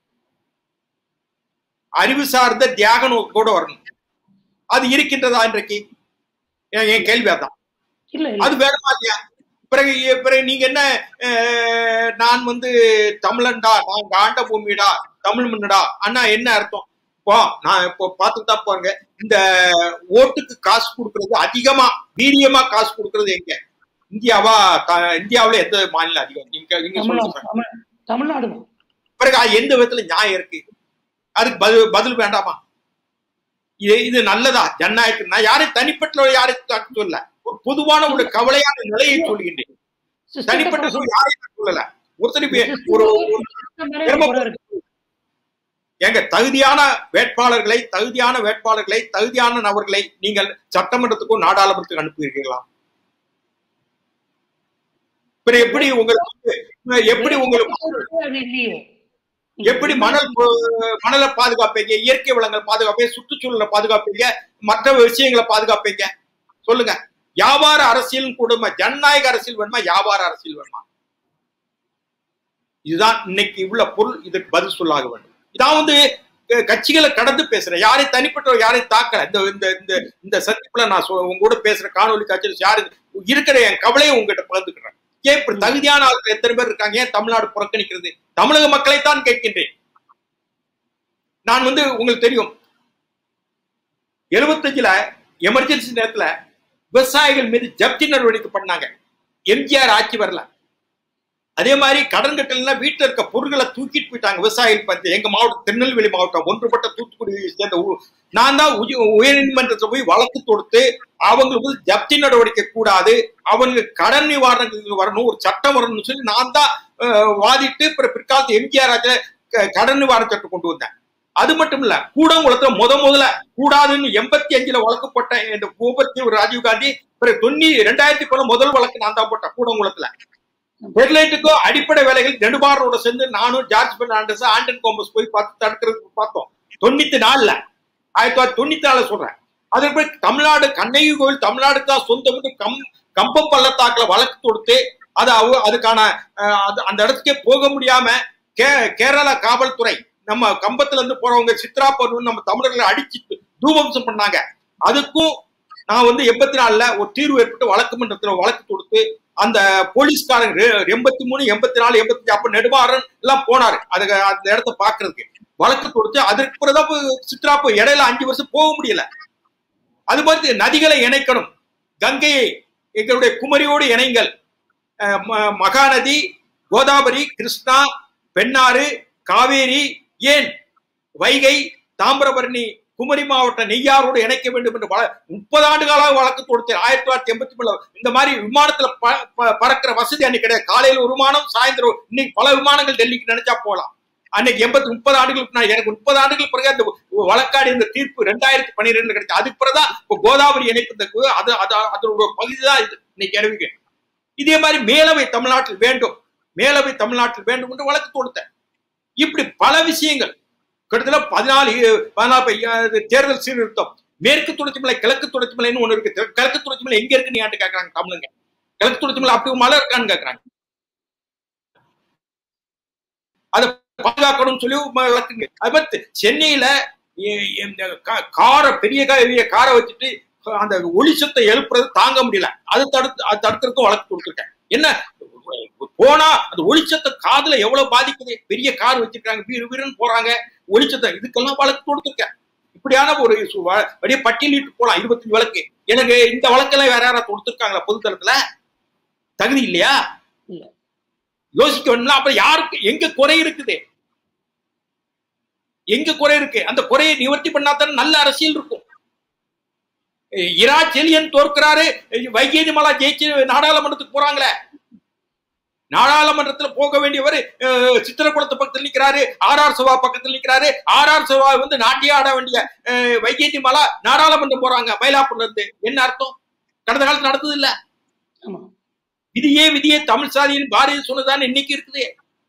[SPEAKER 2] அறிவு சார்ந்த தியாக நோக்கோட வரணும் அது இருக்கின்றதா இன்றைக்கு என் என் கேள்வி அதான்
[SPEAKER 1] இல்ல இல்ல
[SPEAKER 2] அது வேணுமா இல்லையா பிறகு பிறகு நீங்க என்ன அஹ், நான் வந்து தமிழன்டா நான் காண்ட பூமிடா தமிழ் மண்ணுடா அண்ணா என்ன அர்த்தம் இப்போ நான் இப்போ பார்த்துட்டு தான் பாருங்க இந்த ஓட்டுக்கு காசு கொடுக்கறது அதிகமா வீரியமா காசு கொடுக்கறது எங்க இந்தியாவா த- இந்தியாவுல எந்த மாநிலம் அதிகம் நீங்க நீங்க
[SPEAKER 1] தமிழ்நாடு
[SPEAKER 2] சொல்லுங்க
[SPEAKER 1] தமிழ் தமிழ்நாடு தான்
[SPEAKER 2] பிறகு அது எந்த விதத்துல நியாயம் இருக்கு அதுக்கு பதில் பதில் வேண்டாமா இது இது நல்லதா ஜனநாயகம் நான் யாரையும் தனிப்பட்ட யாரையும் தாக்க சொல்லல ஒரு பொதுவான ஒரு கவலையான நிலையை சொல்கின்றேன் தனிப்பட்ட சூழல் யாரையும் நான் சொல்லல ஒருத்தர் இப்ப ஒரு ஒரு- எங்க தகுதியான வேட்பாளர்களை தகுதியான வேட்பாளர்களை தகுதியான நபர்களை நீங்கள் சட்டமன்றத்துக்கும் நாடாளுமன்றத்துக்கு அனுப்புகிறீர்களா பிறகு எப்படி உங்களுக்கு வந்து- எப்படி உங்களுக்கு
[SPEAKER 1] இல்லையே
[SPEAKER 2] எப்படி மணல் பு- மணலை பாதுகாப்பீங்க இயற்கை வளங்கள் பாதுகாப்பீங்க சுற்றுச்சூழலை பாதுகாப்பீங்க மற்ற விஷயங்களை பாதுகாப்பீங்க சொல்லுங்க வியாபார அரசியல் கூடுமா ஜனநாயக அரசியல் வேணுமா வியாபார அரசியல் வேணுமா இதுதான் இன்னைக்கு உள்ள பொருள் இதுக்கு பதில் சொல்லாக வேண்டும் இதான் வந்து அஹ், கட்சிகளை கடந்து பேசுறேன் யாரையும் தனிப்பட்ட யாரையும் தாக்கல இந்த இந்த இந்த இந்த சந்திப்புல நான் சொ- உங்க கூட பேசுற காணொலி காட்சியில் யாரு இருக்கிற என் கவலையை உங்ககிட்ட பகிர்ந்துக்கிறேன் ஏன் இப்படி தகுதியான ஆட்கள் எத்தனை பேர் இருக்காங்க ஏன் தமிழ்நாடு புறக்கணிக்கிறது தமிழக மக்களை தான் கேட்கின்றேன் நான் வந்து உங்களுக்கு தெரியும் எழுபத்தஞ்சுல எமர்ஜென்சி நேரத்துல விவசாயிகள் மீது ஜப்தி நடவடிக்கை பண்ணாங்க எம்ஜிஆர் ஆட்சி வரல அதே மாதிரி கடன் கட்டலாம் வீட்டுல இருக்க பொருட்களை தூக்கிட்டு போயிட்டாங்க விவசாயிகள் பத்தி எங்க மாவட்டம் திருநெல்வேலி மாவட்டம் ஒன்றுபட்ட தூத்துக்குடி சேர்ந்த ஊ- நான் தான் உய- உயர்நீதிமன்றத்தில் போய் வழக்கு தொடுத்து அவங்களுக்கு வந்து ஜப்தி நடவடிக்கை கூடாது அவங்களுக்கு கடன் நிவாரணத்துக்கு வரணும் ஒரு சட்டம் வரணும்னு சொல்லி நான் தான் அஹ், வாதிட்டு பிற பிற்காலத்து எம்ஜிஆர் ஆட்சியில க- கடன் நிவாரண சட்டம் கொண்டு வந்தேன் அது மட்டும் இல்ல கூடங்குளத்துல முத முதல்ல கூடாதுன்னு எண்பத்தி அஞ்சுல வழக்கு போட்ட இந்த கோபத்தி ஒரு ராஜீவ்காந்தி பிறகு தொண்ணூ ரெண்டாயிரத்தி பல முதல் வழக்கு நான் தான் போட்டேன் கூடங்குளத்துல ஸ்டெர்லைட்டுக்கும் அடிப்படை வேலைகள் நெடுமாறோட சேர்ந்து நானும் ஜார்ஜ் பெர்னாண்டஸ் ஆண்டன் கோமஸ் போய் பார்த்து தடுக்கிறதுக்கு பார்த்தோம் தொண்ணூத்தி நாலுல ஆயிரத்தி தொள்ளாயிரத்தி தொண்ணூத்தி நாலுல சொல்றேன் அதே போய் தமிழ்நாடு கண்ணகி கோவில் தமிழ்நாடுக்கு தான் சொந்தம்னு கம் கம்பம் பள்ளத்தாக்குல வழக்கு தொடுத்து அது அவ- அதுக்கான அஹ், அது அந்த இடத்துக்கே போக முடியாம கே கேரளா காவல்துறை நம்ம கம்பத்துல இருந்து போறவங்க சித்ரா பருவம் நம்ம தமிழர்களை அடிச்சு தூவம்சம் பண்ணாங்க அதுக்கும் நான் வந்து எண்பத்தி நாலுல ஒரு தீர்வு ஏற்பட்டு வழக்கு மன்றத்துல வழக்கு தொடுத்து அந்த போலீஸ்காரங்க எண்பத்தி மூணு எண்பத்தி நாலு எண்பத்தி அப்ப நெடுமாறன் எல்லாம் போனாரு அதுக்கு அந்த இடத்த பாக்குறதுக்கு வழக்கு தொடுத்து அதற்கு பிறகுதான் போய் சித்ரா போய் இடையில அஞ்சு வருஷம் போக முடியல அது மாதிரி நதிகளை இணைக்கணும் கங்கையை எங்களுடைய குமரியோடு இணைங்கள் அஹ் ம- மகாநதி கோதாவரி கிருஷ்ணா பெண்ணாறு காவேரி ஏன் வைகை தாமிரபரணி குமரி மாவட்ட நெய்யாரோடு இணைக்க வேண்டும் என்று வழ- முப்பது ஆண்டு காலாக வழக்கு தொடுத்தேன் ஆயிரத்தி தொள்ளாயிரத்தி எண்பத்தி மூணுல இந்த மாதிரி விமானத்துல ப- ப- பறக்கிற வசதி அன்னைக்கு கிடையாது காலையில ஒரு விமானம் சாயந்தரம் இன்னைக்கு பல விமானங்கள் டெல்லிக்கு நினைச்சா போகலாம் அன்னைக்கு எண்பத்தி முப்பது ஆண்டுகளுக்கு நான் எனக்கு முப்பது ஆண்டுகள் பிறகு அந்த வழக்காடி இந்த தீர்ப்பு ரெண்டாயிரத்தி பன்னிரெண்டுல கிடைச்சது அதுக்கு பிறகுதான் இப்போ கோதாவரி இணைப்பதற்கு அது அது அதோட பகுதி தான் இது இன்னைக்கு அறிவிக்க இதே மாதிரி மேலவை தமிழ்நாட்டில் வேண்டும் மேலவை தமிழ்நாட்டில் வேண்டும் என்று வழக்கு தொடுத்தேன் இப்படி பல விஷயங்கள் கிட்டத்தட்ட பதினாலு பதினாலு பை- இது தேர்தல் சீர்திருத்தம் மேற்கு தொடர்ச்சி மலை கிழக்கு தொடர்ச்சி மலைன்னு ஒண்ணு இருக்கு தெ- கிழக்கு தொடர்ச்சி மலை எங்க இருக்குன்னு ஏன்ட்டு கேக்குறாங்க தமிழுங்க கிழக்கு தொடர்ச்சி மலை அப்படி ஒரு மலை இருக்கான்னு கேக்குறாங்க அதை பாதுகாக்கணும்னு சொல்லி ம- வழக்குங்க அது மாதிரி சென்னையில எ- இந்த கா- காரை பெரிய பெரிய காரை வச்சுட்டு அந்த ஒளி சத்தம் எழுப்புறது தாங்க முடியல அது தடுத்து அது தடுக்கிறதுக்கும் வழக்கு கொடுத்துருக்கேன் என்ன போனா அந்த ஒளிச்சத்தம் காதுல எவ்வளவு பாதிக்குது பெரிய கார் வச்சிருக்காங்க வீடு வீடுன்னு போறாங்க ஒளிச்சத்தம் இதுக்கெல்லாம் வழக்கு கொடுத்துருக்கேன் இப்படியான ஒரு சு- வ- அப்படியே பட்டியலிட்டு போலாம் இருபத்தஞ்சு வழக்கு எனக்கு இந்த வழக்கெல்லாம் வேற யாராவது கொடுத்துருக்காங்களா பொதுத்தளத்துல தகுதி இல்லையா
[SPEAKER 1] இல்ல.
[SPEAKER 2] யோசிக்க வேணும்ல அப்ப யாருக்கு எங்க குறை இருக்குது எங்க குறை இருக்கு அந்த குறையை நிவர்த்தி பண்ணாதான் நல்ல அரசியல் இருக்கும் எ- இரா செலியன் தோற்கிறாரு வைகேதி மலா ஜெயிச்சு நாடாளுமன்றத்துக்கு போறாங்களே நாடாளுமன்றத்துல போக வேண்டியவர் அஹ், சித்திரகுளத்து பக்கத்தில் நிக்கிறாரு ஆர் ஆர் சபா பக்கத்தில் நிக்கிறாரு ஆர் ஆர் சபா வந்து நாட்டிய ஆட வேண்டிய அஹ், வைகேதி மலா நாடாளுமன்றம் போறாங்க மயிலாப்பூர்ல இருந்து என்ன அர்த்தம் கடந்த காலத்துல நடந்தது இல்ல
[SPEAKER 1] ஆமா
[SPEAKER 2] விதியே விதியே தமிழ் சாதியின் பாரதி சொன்னதான்னு இன்னைக்கு இருக்குது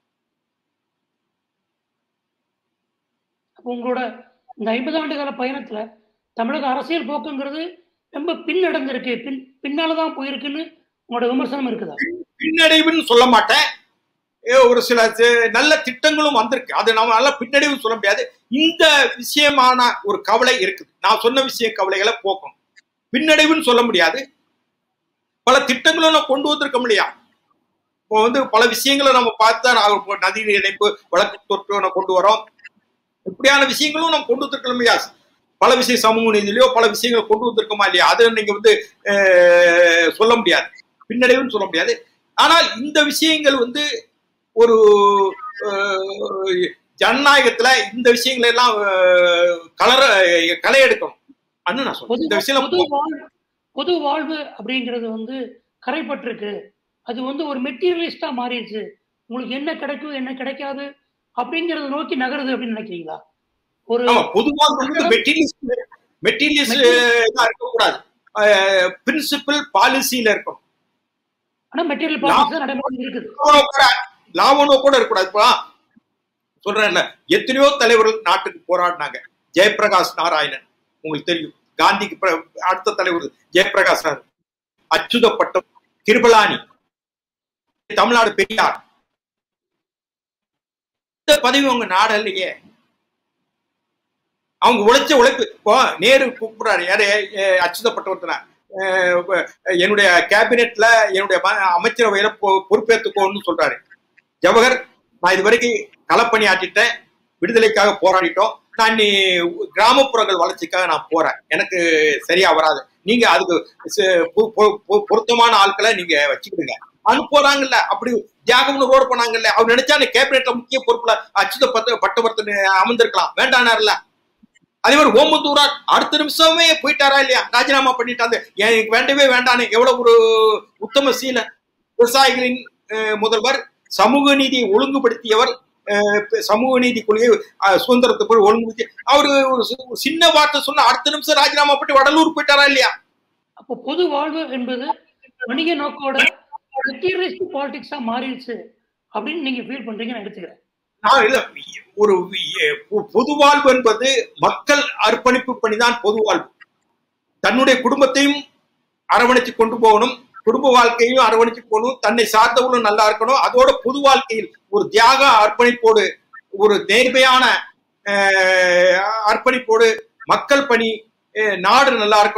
[SPEAKER 1] அப்போ உங்களோட இந்த ஐம்பது ஆண்டு கால பயணத்துல தமிழக அரசியல் போக்குங்கிறது ரொம்ப பின்னடைந்திருக்கு பின் பின்னாலதான் போயிருக்குன்னு உங்களோட விமர்சனம் இருக்குதா
[SPEAKER 2] பின்னடைவுன்னு சொல்ல மாட்டேன் ஏ, ஒரு சில சி- நல்ல திட்டங்களும் வந்திருக்கு அது நம்ம நல்ல பின்னடைவு சொல்ல முடியாது இந்த விஷயமான ஒரு கவலை இருக்குது நான் சொன்ன விஷய கவலைகளை போக்கணும் பின்னடைவுன்னு சொல்ல முடியாது பல திட்டங்களும் நான் கொண்டு வந்திருக்க முடியாது இப்போ வந்து பல விஷயங்களை நம்ம பார்த்தா நான் இப்போ நதிநீர் இணைப்பு வழக்கு தொற்று நம்ம கொண்டு வரோம் இப்படியான விஷயங்களும் நம்ம கொண்டு வந்திருக்க முடியாது பல விஷயம் சமூக நீதியிலையோ பல விஷயங்களை கொண்டு வந்திருக்கோமா இல்லையா அது நீங்க வந்து அஹ், சொல்ல முடியாது பின்னடைவுன்னு சொல்ல முடியாது ஆனால் இந்த விஷயங்கள் வந்து ஒரு அஹ், ஜனநாயகத்துல இந்த விஷயங்களை எல்லாம் அஹ், கலர களை எடுக்கணும் அன்னு நான் சொல்றேன் இந்த
[SPEAKER 1] பொது
[SPEAKER 2] விஷயம்
[SPEAKER 1] பொது வாழ்வு பொது வாழ்வு அப்படிங்கிறது வந்து கரைப்பட்டிருக்கு அது வந்து ஒரு மெட்டீரியலிஸ்டா மாறிடுச்சு உங்களுக்கு என்ன கிடைக்கும் என்ன கிடைக்காது அப்படிங்கறத நோக்கி நகருது அப்படின்னு நினைக்கிறீங்களா ஒரு
[SPEAKER 2] ஆமா பொதுவாக வந்து மெட்டீரியல்ஸ் மெட்டீரியல்ஸ் இருக்கக்கூடாது பிரின்சிபல் பாலிசியில இருக்கணும்
[SPEAKER 1] ஆனா மெட்டீரியல் பாலிசி தான் நடைமுறை இருக்குது
[SPEAKER 2] லாபனோ கூட லாபனோ கூட இருக்கக்கூடாது இப்போ சொல்றேன்ல எத்தனையோ தலைவர்கள் நாட்டுக்கு போராடினாங்க ஜெயபிரகாஷ் நாராயணன் உங்களுக்கு தெரியும் காந்திக்கு பிற- அடுத்த தலைவர் ஜெயபிரகாஷ் நாராயணன் அச்சுதப்பட்டம் கிருபலானி தமிழ்நாடு பெரியார் இந்த பதவி உங்க நாடல்லையே அவங்க உழைச்ச உழைப்பு இப்போ நேரு கூப்பிடுறாரு யாரு அஹ் அச்சுதப்பட்டவர்த்தன என்னுடைய கேபினெட்ல என்னுடைய ம- அமைச்சரவையில பொ- பொறுப்பேற்றுக்கோன்னு சொல்றாரு ஜவஹர் நான் இது வரைக்கும் களப்பணி ஆற்றிட்டேன் விடுதலைக்காக போராடிட்டோம் நான் நீ கிராமப்புறங்கள் வளர்ச்சிக்காக நான் போறேன் எனக்கு சரியா வராது நீங்க அதுக்கு ச- பொ- பொ- பொ- பொருத்தமான ஆட்களை நீங்க வச்சுக்கிடுங்க அனுப்புறாங்கல்ல அப்படி தியாகம்னு ரோடு போனாங்கல்ல அவர் நினைச்சா அந்த கேபினெட்ல முக்கிய பொறுப்புல அச்சுத பத்து பட்டவர்த்தன் அமர்ந்திருக்கலாம் வேண்டானார்ல அதே மாதிரி ஓமந்தூரார் அடுத்த நிமிஷமே போயிட்டாரா இல்லையா ராஜினாமா பண்ணிட்டாங்க எனக்கு வேண்டவே வேண்டான்னு எவ்வளவு ஒரு உத்தம சீலன் விவசாயிகளின் அஹ், முதல்வர் சமூக நீதியை ஒழுங்குபடுத்தியவர் அஹ், ப- சமூக நீதி கொள்கை அஹ், சுதந்திரத்தை போய் ஒழுங்குபடுத்தி அவரு ஒரு சி- சின்ன வார்த்தை சொன்ன அடுத்த நிமிஷம் ராஜினாமா பண்ணி வடலூர் போயிட்டாரா இல்லையா
[SPEAKER 1] அப்போ பொது வாழ்வு என்பது வணிக நோக்கோட மெட்டீரியலிஸ்ட் பாலிடிக்ஸா மாறிடுச்சு அப்படின்னு நீங்க ஃபீல் பண்றீங்கன்னு நான் எடுத்துக்கிறேன்
[SPEAKER 2] நான் இல்ல ஒரு பொ- பொது வாழ்வு என்பது மக்கள் அர்ப்பணிப்பு பண்ணிதான் பொது வாழ்வு தன்னுடைய குடும்பத்தையும் அரவணைச்சு கொண்டு போகணும் குடும்ப வாழ்க்கையும் அரவணைச்சு போகணும் தன்னை சார்ந்தவர்களும் நல்லா இருக்கணும் அதோட பொது வாழ்க்கையில் ஒரு தியாக அர்ப்பணிப்போடு ஒரு நேர்மையான அஹ், அர்ப்பணிப்போடு மக்கள் பணி அஹ், நாடு நல்லா இருக்கணும்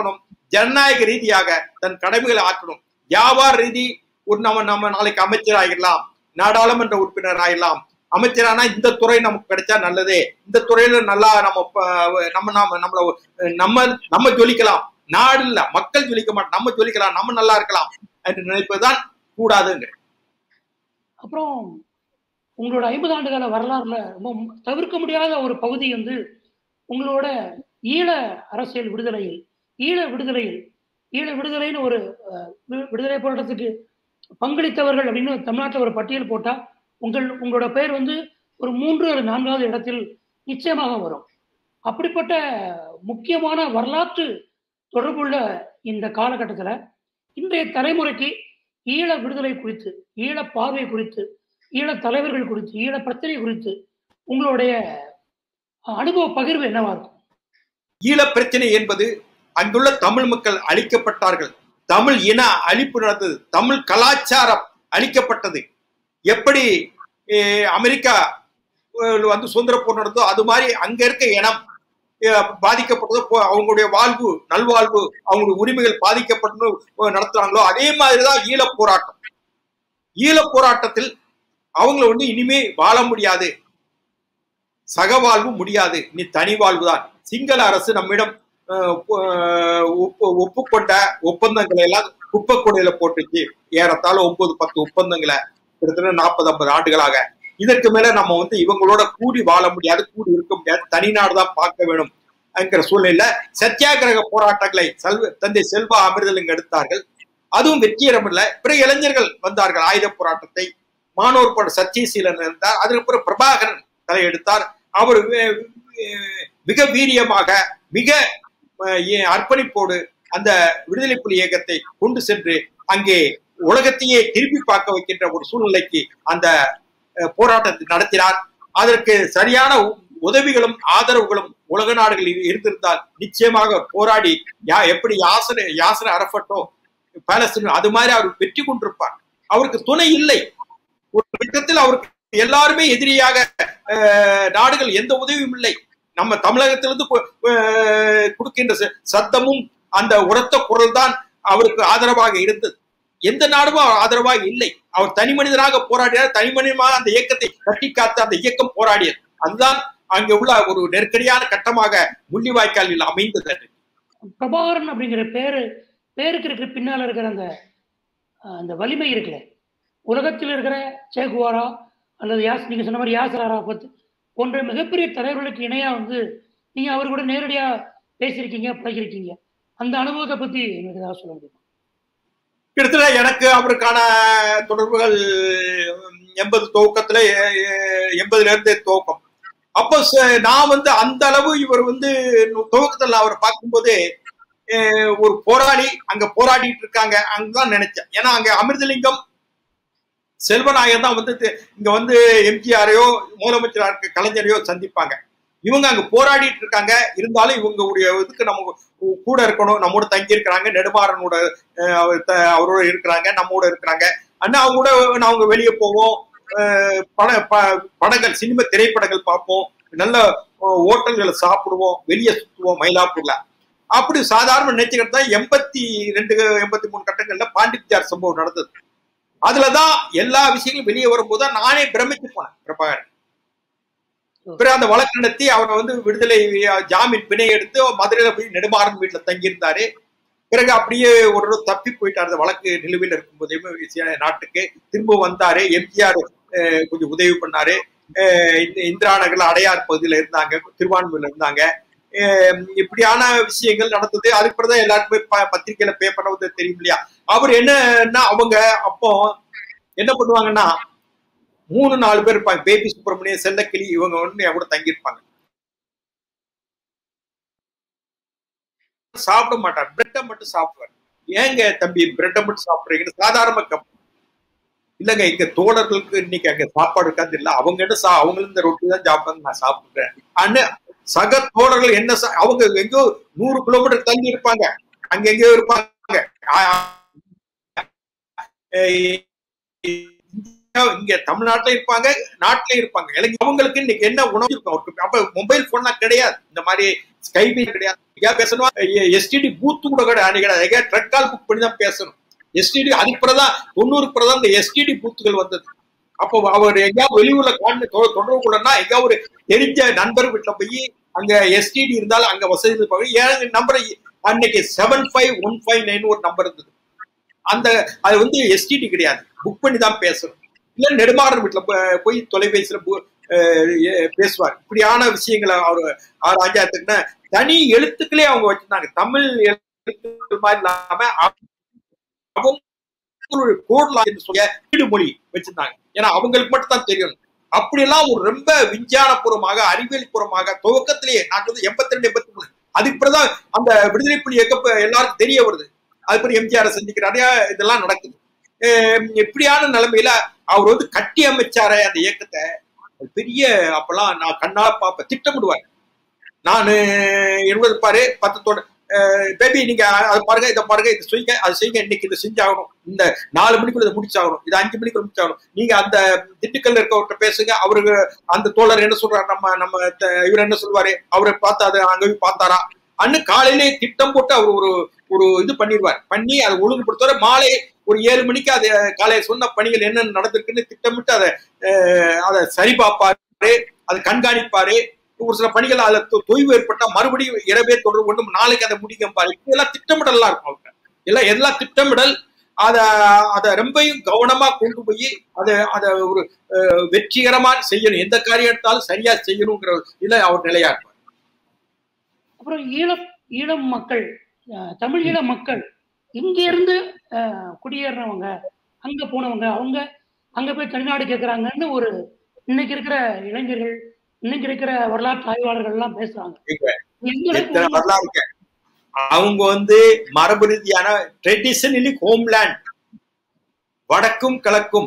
[SPEAKER 2] ஜனநாயக ரீதியாக தன் கடமைகளை ஆற்றணும் வியாபார ரீதி ஒரு நம்ம நம்ம நாளைக்கு அமைச்சர் ஆகிடலாம் நாடாளுமன்ற உறுப்பினர் ஆகிடலாம் அமைச்சரானா இந்த துறை நமக்கு கிடைச்சா நல்லதே இந்த துறையில நல்லா நம்ம ப- நம்ம நாம நம்மள நம்ம நம்ம ஜொலிக்கலாம் நாடு இல்ல மக்கள் ஜொலிக்க மாட்டோம் நம்ம ஜொலிக்கலாம் நம்ம நல்லா இருக்கலாம் என்று நினைப்பதுதான் கூடாதுங்க
[SPEAKER 1] அப்புறம் உங்களோட ஐம்பது ஆண்டு கால வரலாறுல ரொம்ப மு- தவிர்க்க முடியாத ஒரு பகுதி வந்து உங்களோட ஈழ அரசியல் விடுதலையில் ஈழ விடுதலையில் ஈழ விடுதலைன்னு ஒரு அஹ், வி- விடுதலை போராட்டத்துக்கு பங்களித்தவர்கள் அப்படின்னு தமிழ்நாட்டில் ஒரு பட்டியல் போட்டா உங்கள் உங்களோட பெயர் வந்து ஒரு மூன்று அல்லது நான்காவது இடத்தில் நிச்சயமாக வரும் அப்படிப்பட்ட முக்கியமான வரலாற்று தொடர்புள்ள இந்த காலகட்டத்தில் இன்றைய தலைமுறைக்கு ஈழ விடுதலை குறித்து ஈழ பார்வை குறித்து ஈழ தலைவர்கள் குறித்து ஈழ பிரச்சனை குறித்து உங்களுடைய அனுபவ பகிர்வு என்னவா இருக்கும்
[SPEAKER 2] ஈழ பிரச்சனை என்பது அங்குள்ள தமிழ் மக்கள் அழிக்கப்பட்டார்கள் தமிழ் இன அழிப்பு நடந்தது தமிழ் கலாச்சாரம் அழிக்கப்பட்டது எப்படி அஹ், அமெரிக்கா அஹ், வந்து சுதந்திர போர் நடந்ததோ அது மாதிரி அங்க இருக்க இனம் அஹ், பாதிக்கப்பட்டதோ போ- அவங்களுடைய வாழ்வு நல்வாழ்வு அவங்களுடைய உரிமைகள் பாதிக்கப்பட்டு நடத்துறாங்களோ அதே மாதிரிதான் ஈழ போராட்டம் ஈழ போராட்டத்தில் அவங்கள வந்து இனிமே வாழ முடியாது சகவாழ்வு முடியாது நீ தனி வாழ்வுதான் சிங்கள அரசு நம்மிடம் அஹ், அஹ், ஒப்பு- ஒப்புக்கொண்ட ஒப்பந்தங்களை எல்லாம் குப்பைக்கூடையில போட்டுச்சு ஏறத்தாழ ஒன்பது பத்து ஒப்பந்தங்களை கிட்டத்தட்ட நாற்பது ஐம்பது ஆண்டுகளாக இதற்கு மேல நம்ம வந்து இவங்களோட கூடி வாழ முடியாது கூடி இருக்க முடியாது தனிநாடு தான் பார்க்க வேணும் என்கிற சூழ்நிலையில சத்தியாகிரக போராட்டங்களை செல்வ தந்தை செல்வா அமிர்தலிங்க எடுத்தார்கள் அதுவும் வெற்றியரமில்லை பிற இளைஞர்கள் வந்தார்கள் ஆயுத போராட்டத்தை மாணவர் போட சத்தியசீலன் இருந்தார் அதற்கு பிறகு பிரபாகரன் தலையெடுத்தார் அவர் வே- வே- மிக வீரியமாக மிக அஹ், ஏ- அர்ப்பணிப்போடு அந்த விடுதலை புலி இயக்கத்தை கொண்டு சென்று அங்கே உலகத்தையே திருப்பி பார்க்க வைக்கின்ற ஒரு சூழ்நிலைக்கு அந்த அஹ், போராட்டத்தை நடத்தினார் அதற்கு சரியான உ- உதவிகளும் ஆதரவுகளும் உலக நாடுகளில் இருந்திருந்தால் நிச்சயமாக போராடி யா எப்படி யாசன யாசன அரஃபட்டோ பாலஸ்தீன் அது மாதிரி அவர் வெற்றி கொண்டிருப்பார் அவருக்கு துணை இல்லை ஒரு கட்டத்தில் அவருக்கு எல்லாருமே எதிரியாக அஹ், நாடுகள் எந்த உதவியும் இல்லை நம்ம தமிழகத்திலிருந்து கு- அஹ், கொடுக்கின்ற ச- சத்தமும் அந்த உரத்த குரல் தான் அவருக்கு ஆதரவாக இருந்தது எந்த நாடும் அவர் ஆதரவாக இல்லை அவர் தனி மனிதனாக போராடினார் தனி மனிதனாக அந்த இயக்கத்தை கட்டி காத்து அந்த இயக்கம் போராடியது அதுதான் அங்கே உள்ள ஒரு நெருக்கடியான கட்டமாக முள்ளிவாய்க்காலில் அமைந்தது அது.
[SPEAKER 1] பிரபாகரன் அப்படிங்கிற பேரு பேருக்கு இருக்கிற பின்னால இருக்கிற அந்த அஹ், அந்த வலிமை இருக்குல்ல உலகத்தில் இருக்கிற சேகுவாரா அல்லது யாஸ் நீங்க சொன்ன மாதிரி யாசர் அராஃபத் போன்ற மிகப்பெரிய தலைவர்களுக்கு இணையா வந்து நீங்க அவர் கூட நேரடியா பேசியிருக்கீங்க பழகிருக்கீங்க அந்த அனுபவத்தை பத்தி எனக்கு ஏதாவது சொல்ல முடியுமா
[SPEAKER 2] கிட்டத்தட்ட எனக்கு அவருக்கான தொடர்புகள் எண்பது துவக்கத்துல எ- எ- எண்பதுல இருந்தே துவக்கம் அப்போ ச- நான் வந்து அந்த அளவு இவர் வந்து துவக்கத்துல அவர் பார்க்கும்போது அஹ், ஒரு போராளி அங்க போராடிட்டு இருக்காங்க அங்கதான் நினைச்சேன் ஏன்னா அங்க அமிர்தலிங்கம் செல்வநாயகர் தான் வந்து தி- இங்க வந்து எம்ஜிஆரையோ முதலமைச்சரா இருக்க கலைஞரையோ சந்திப்பாங்க இவங்க அங்க போராடிட்டு இருக்காங்க இருந்தாலும் இவங்களுடைய இதுக்கு நம்ம கூட இருக்கணும் நம்மோட தங்கி இருக்கிறாங்க நெடுமாறனோட அஹ், அவர் த- அவரோட இருக்கிறாங்க நம்மோட இருக்கிறாங்க அண்ணா அவங்க கூட நான் அவங்க வெளியே போவோம் அஹ், பட ப- படங்கள் சினிமா திரைப்படங்கள் பார்ப்போம் நல்ல அஹ், ஹோட்டல்களை சாப்பிடுவோம் வெளியே சுற்றுவோம் மயிலாப்பூர்ல அப்படி சாதாரண நினைச்சுக்கிட்டு தான் எண்பத்தி ரெண்டு எண்பத்தி மூணு கட்டங்கள்ல பாண்டித்யார் சம்பவம் நடந்தது அதுலதான் எல்லா விஷயங்களும் வெளியே வரும்போது தான் நானே பிரமிச்சு போனேன் பிரபாகரன் பிறகு அந்த வழக்கு நடத்தி அவரை வந்து விடுதலை அஹ், ஜாமீன் பிணை எடுத்து மதுரையில போய் நெடுமாறன் வீட்டுல தங்கியிருந்தாரு பிறகு அப்படியே ஒரு தடவை தப்பி போயிட்டார் அந்த வழக்கு நிலுவையில் இருக்கும்போதே நாட்டுக்கு திரும்ப வந்தாரு எம்ஜிஆர் கொஞ்சம் உதவி பண்ணாரு அஹ் இந்த இந்திரா நகர்ல அடையார் பகுதியில இருந்தாங்க திருவான்மையில இருந்தாங்க அஹ் இப்படியான விஷயங்கள் நடந்தது அதுக்கு பிறகுதான் எல்லாருக்குமே ப- பத்திரிக்கையில பேப்பர்ல வந்து தெரியும் இல்லையா அவர் என்னன்னா அவங்க அப்போ என்ன பண்ணுவாங்கன்னா மூணு நாலு பேர் இருப்பாங்க பேபி சுப்பிரமணியம் செல்லக்கிளி இவங்க ஒண்ணு என் கூட தங்கியிருப்பாங்க சாப்பிட மாட்டார் பிரெட்டை மட்டும் சாப்பிடுவார் ஏங்க தம்பி பிரெட்டை மட்டும் சாப்பிடுறீங்கன்னு சாதாரண கப் இல்லைங்க இங்க தோழர்களுக்கு இன்னைக்கு அங்க சாப்பாடு இருக்காது இல்ல அவங்க என்ன சா அவங்களும் இந்த ரொட்டி தான் சாப்பிட்டாங்க நான் சாப்பிடுறேன் அண்ணு சக தோழர்கள் என்ன சா- அவங்க எங்கோ நூறு கிலோமீட்டர் தள்ளி இருப்பாங்க அங்க எங்கேயோ இருப்பாங்க ஆ- ஆ- இங்க தமிழ்நாட்டுல இருப்பாங்க நாட்டுல இருப்பாங்க இளைஞர் அவங்களுக்கு இன்னைக்கு என்ன உணவு இருக்கும் அவருக்கு அப்ப மொபைல் போன்லாம் கிடையாது இந்த மாதிரி ஸ்கைபி கிடையாது எங்கேயா பேசணும் எஸ்டிடி பூத்து கூட கிடையாது கிடையாது எங்கேயா ட்ரக் கால் புக் பண்ணி தான் பேசணும் எஸ்டிடி அதுக்கு பிறகுதான் தொண்ணூறுக்கு பிறகுதான் இந்த எஸ்டிடி பூத்துகள் வந்தது அப்போ அவர் எங்கேயாவது வெளியூர்ல காண்டு தொடர்பு கொள்ளனா எங்கேயாவது ஒரு தெரிஞ்ச நண்பர் வீட்டுல போய் அங்க எஸ்டிடி இருந்தாலும் அங்க வசதி இருப்பாங்க ஏன் நம்பர் அன்னைக்கு seven five one five nine ஒரு நம்பர் இருந்தது அந்த அது வந்து எஸ்டிடி கிடையாது புக் பண்ணி தான் பேசணும் இல்ல நெடுமாறன் வீட்டுல போ- போய் தொலைபேசியில போ- அஹ் எ- பேசுவார் இப்படியான விஷயங்களை அவர் அவர் ஆஜாத்துக்குன்னா தனி எழுத்துக்களே அவங்க வச்சிருந்தாங்க தமிழ் எழுத்துக்கள் மாதிரி இல்லாம அவங்களுடைய கோட்லா என்று சொல்ல வீடு மொழி வச்சிருந்தாங்க ஏன்னா அவங்களுக்கு மட்டும் தான் தெரியும் அப்படியெல்லாம் ஒரு ரொம்ப விஞ்ஞானபூர்வமாக அறிவியல் பூர்வமாக துவக்கத்திலேயே நான் வந்து எண்பத்தி ரெண்டு எண்பத்தி மூணு அதுக்கு பிறகுதான் அந்த விடுதலை புலி இயக்கம் இப்ப எல்லாருக்கும் தெரிய வருது அது பிறகு எம்ஜிஆர் செஞ்சுக்கிறாரு இதெல்லாம் நடக்குது அஹ் இப்படியான நிலைமையில அவர் வந்து கட்டி அமைச்சாரே அந்த இயக்கத்தை அது பெரிய அப்பெல்லாம் நான் கண்ணால பார்ப்பேன் திட்டமிடுவார் நான் இருபது பாரு பத்தத்தோட பேபி நீங்க அதை பாருங்க இதை பாருங்க இது செய்யுங்க அது செய்யுங்க இன்னைக்கு இதை செஞ்சாகணும் இந்த நாலு மணிக்குள்ள இதை முடிச்சாகணும் இது அஞ்சு மணிக்குள்ள முடிச்சாகணும் நீங்க அந்த திண்டுக்கல்ல இருக்கவர்கிட்ட பேசுங்க அவருக்கு அந்த தோழர் என்ன சொல்றாரு நம்ம நம்ம த- இவர் என்ன சொல்வாரு அவரை பார்த்தா அது அங்க போய் பார்த்தாரா அன்னு காலையிலே திட்டம் போட்டு அவர் ஒரு ஒரு இது பண்ணிடுவார் பண்ணி அதை ஒழுங்குபடுத்துவார் மாலை ஒரு ஏழு மணிக்கு அது காலையில் சொன்ன பணிகள் என்னென்ன நடந்திருக்குன்னு திட்டமிட்டு அதை அஹ், அதை சரி பார்ப்பாரு அதை கண்காணிப்பாரு ஒரு சில பணிகள் அதுல தொ- தொய்வு ஏற்பட்டா மறுபடியும் இரவே தொடர்பு கொண்டு நாளைக்கு அதை முடிக்கம்பாரு இதெல்லாம் திட்டமிடலாம் இருக்கும் அவங்க எல்லாம் எல்லாம் திட்டமிடல் அத அத ரொம்பயும் கவனமா கொண்டு போய் அதை அதை ஒரு அஹ், வெற்றிகரமா செய்யணும் எந்த காரியம் எடுத்தாலும் சரியா செய்யணுங்கிற இதுல அவர் நிலையா இருப்பார்
[SPEAKER 1] அப்புறம் ஈழம் ஈழம் மக்கள் அஹ், தமிழ் ஈழ மக்கள் இங்க இருந்து அஹ், குடியேறினவங்க அங்க போனவங்க அவங்க அங்க போய் தனிநாடு கேட்கறாங்கன்னு ஒரு இன்னைக்கு இருக்கிற இளைஞர்கள் இன்னைக்கு இருக்கிற வரலாற்று ஆய்வாளர்கள் எல்லாம் பேசுறாங்க
[SPEAKER 2] இங்க
[SPEAKER 1] எந்த அளவுக்கு
[SPEAKER 2] எத்தனை வரலாறு இருக்கு அவங்க வந்து மரபு ரீதியான ட்ரெடிஷனலி ஹோம்லேண்ட் வடக்கும் கிழக்கும்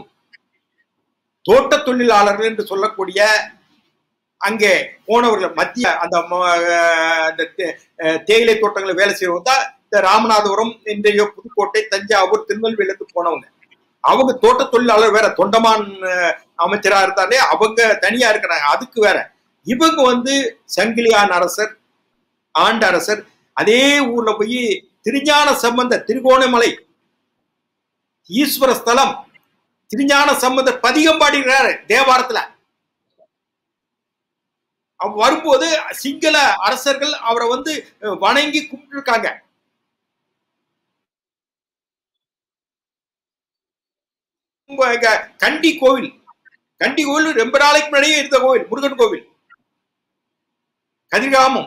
[SPEAKER 2] தோட்ட தொழிலாளர்கள் என்று சொல்லக்கூடிய அங்கே போனவர்கள் மத்திய அந்த ம- அஹ் அந்த தே- அஹ் தேயிலை தோட்டங்களில் வேலை செய்யறவங்க தான் இந்த ராமநாதபுரம் இன்றைய புதுக்கோட்டை தஞ்சாவூர் திருநெல்வேலியிலிருந்து போனவங்க அவங்க தோட்ட தொழிலாளர் வேற தொண்டமான் அஹ், அமைச்சரா இருந்தாலே அவங்க தனியா இருக்கிறாங்க அதுக்கு வேற இவங்க வந்து சங்கிலியான் அரசர் ஆண்ட அரசர் அதே ஊர்ல போய் திருஞான சம்பந்த திருகோணமலை ஈஸ்வர ஸ்தலம் திருஞான சம்பந்தர் பதிகம் பாடிக்கிறாரு தேவாரத்துல அவ வரும்போது சிங்கள அரசர்கள் அவரை வந்து அஹ், வணங்கி கும்பிட்டுருக்காங்க உங்க இங்க கண்டி கோவில் கண்டி கோவில் ரொம்ப நாளைக்கு முன்னாடியே இருந்த கோவில் முருகன் கோவில் கதிர்காமம்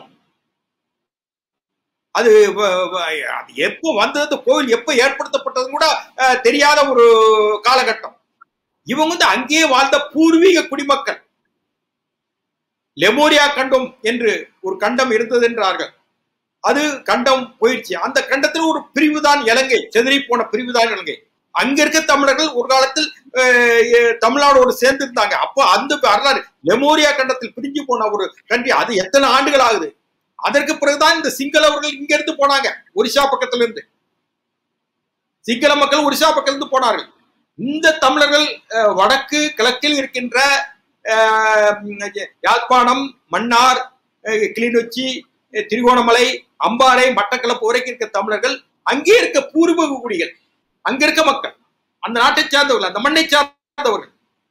[SPEAKER 2] அது வ- வ- அது எப்போ வந்தது அந்த கோவில் எப்போ ஏற்படுத்தப்பட்டது கூட அஹ், தெரியாத ஒரு காலகட்டம் இவங்க வந்து அங்கேயே வாழ்ந்த பூர்வீக குடிமக்கள் லெமோரியா கண்டம் என்று ஒரு கண்டம் இருந்தது என்றார்கள் அது கண்டம் போயிடுச்சு அந்த கண்டத்தில் ஒரு பிரிவு தான் இலங்கை செதறி போன பிரிவு தான் இலங்கை அங்க இருக்க தமிழர்கள் ஒரு காலத்தில் அஹ், எ- தமிழ்நாடோடு சேர்ந்து இருந்தாங்க அப்போ அந்த வரலாறு லெமோரியா கண்டத்தில் பிரிஞ்சு போன ஒரு கண்ட்ரி அது எத்தனை ஆண்டுகள் ஆகுது அதற்கு பிறகுதான் இந்த சிங்களவர்கள் இங்க இருந்து போனாங்க ஒரிசா பக்கத்துல இருந்து சிங்கள மக்கள் ஒரிசா பக்கத்துல இருந்து போனார்கள் இந்த தமிழர்கள் அஹ், வடக்கு கிழக்கில் இருக்கின்ற அஹ், யாழ்ப்பாணம் மன்னார் அஹ், கிளிநொச்சி அஹ், திருகோணமலை அம்பாறை மட்டக்களப்பு வரைக்கும் இருக்க தமிழர்கள் அங்கே இருக்க பூர்வீக குடிகள் அங்க இருக்க மக்கள் அந்த நாட்டை சார்ந்தவர்கள் அந்த மண்ணை சார்ந்தவர்கள்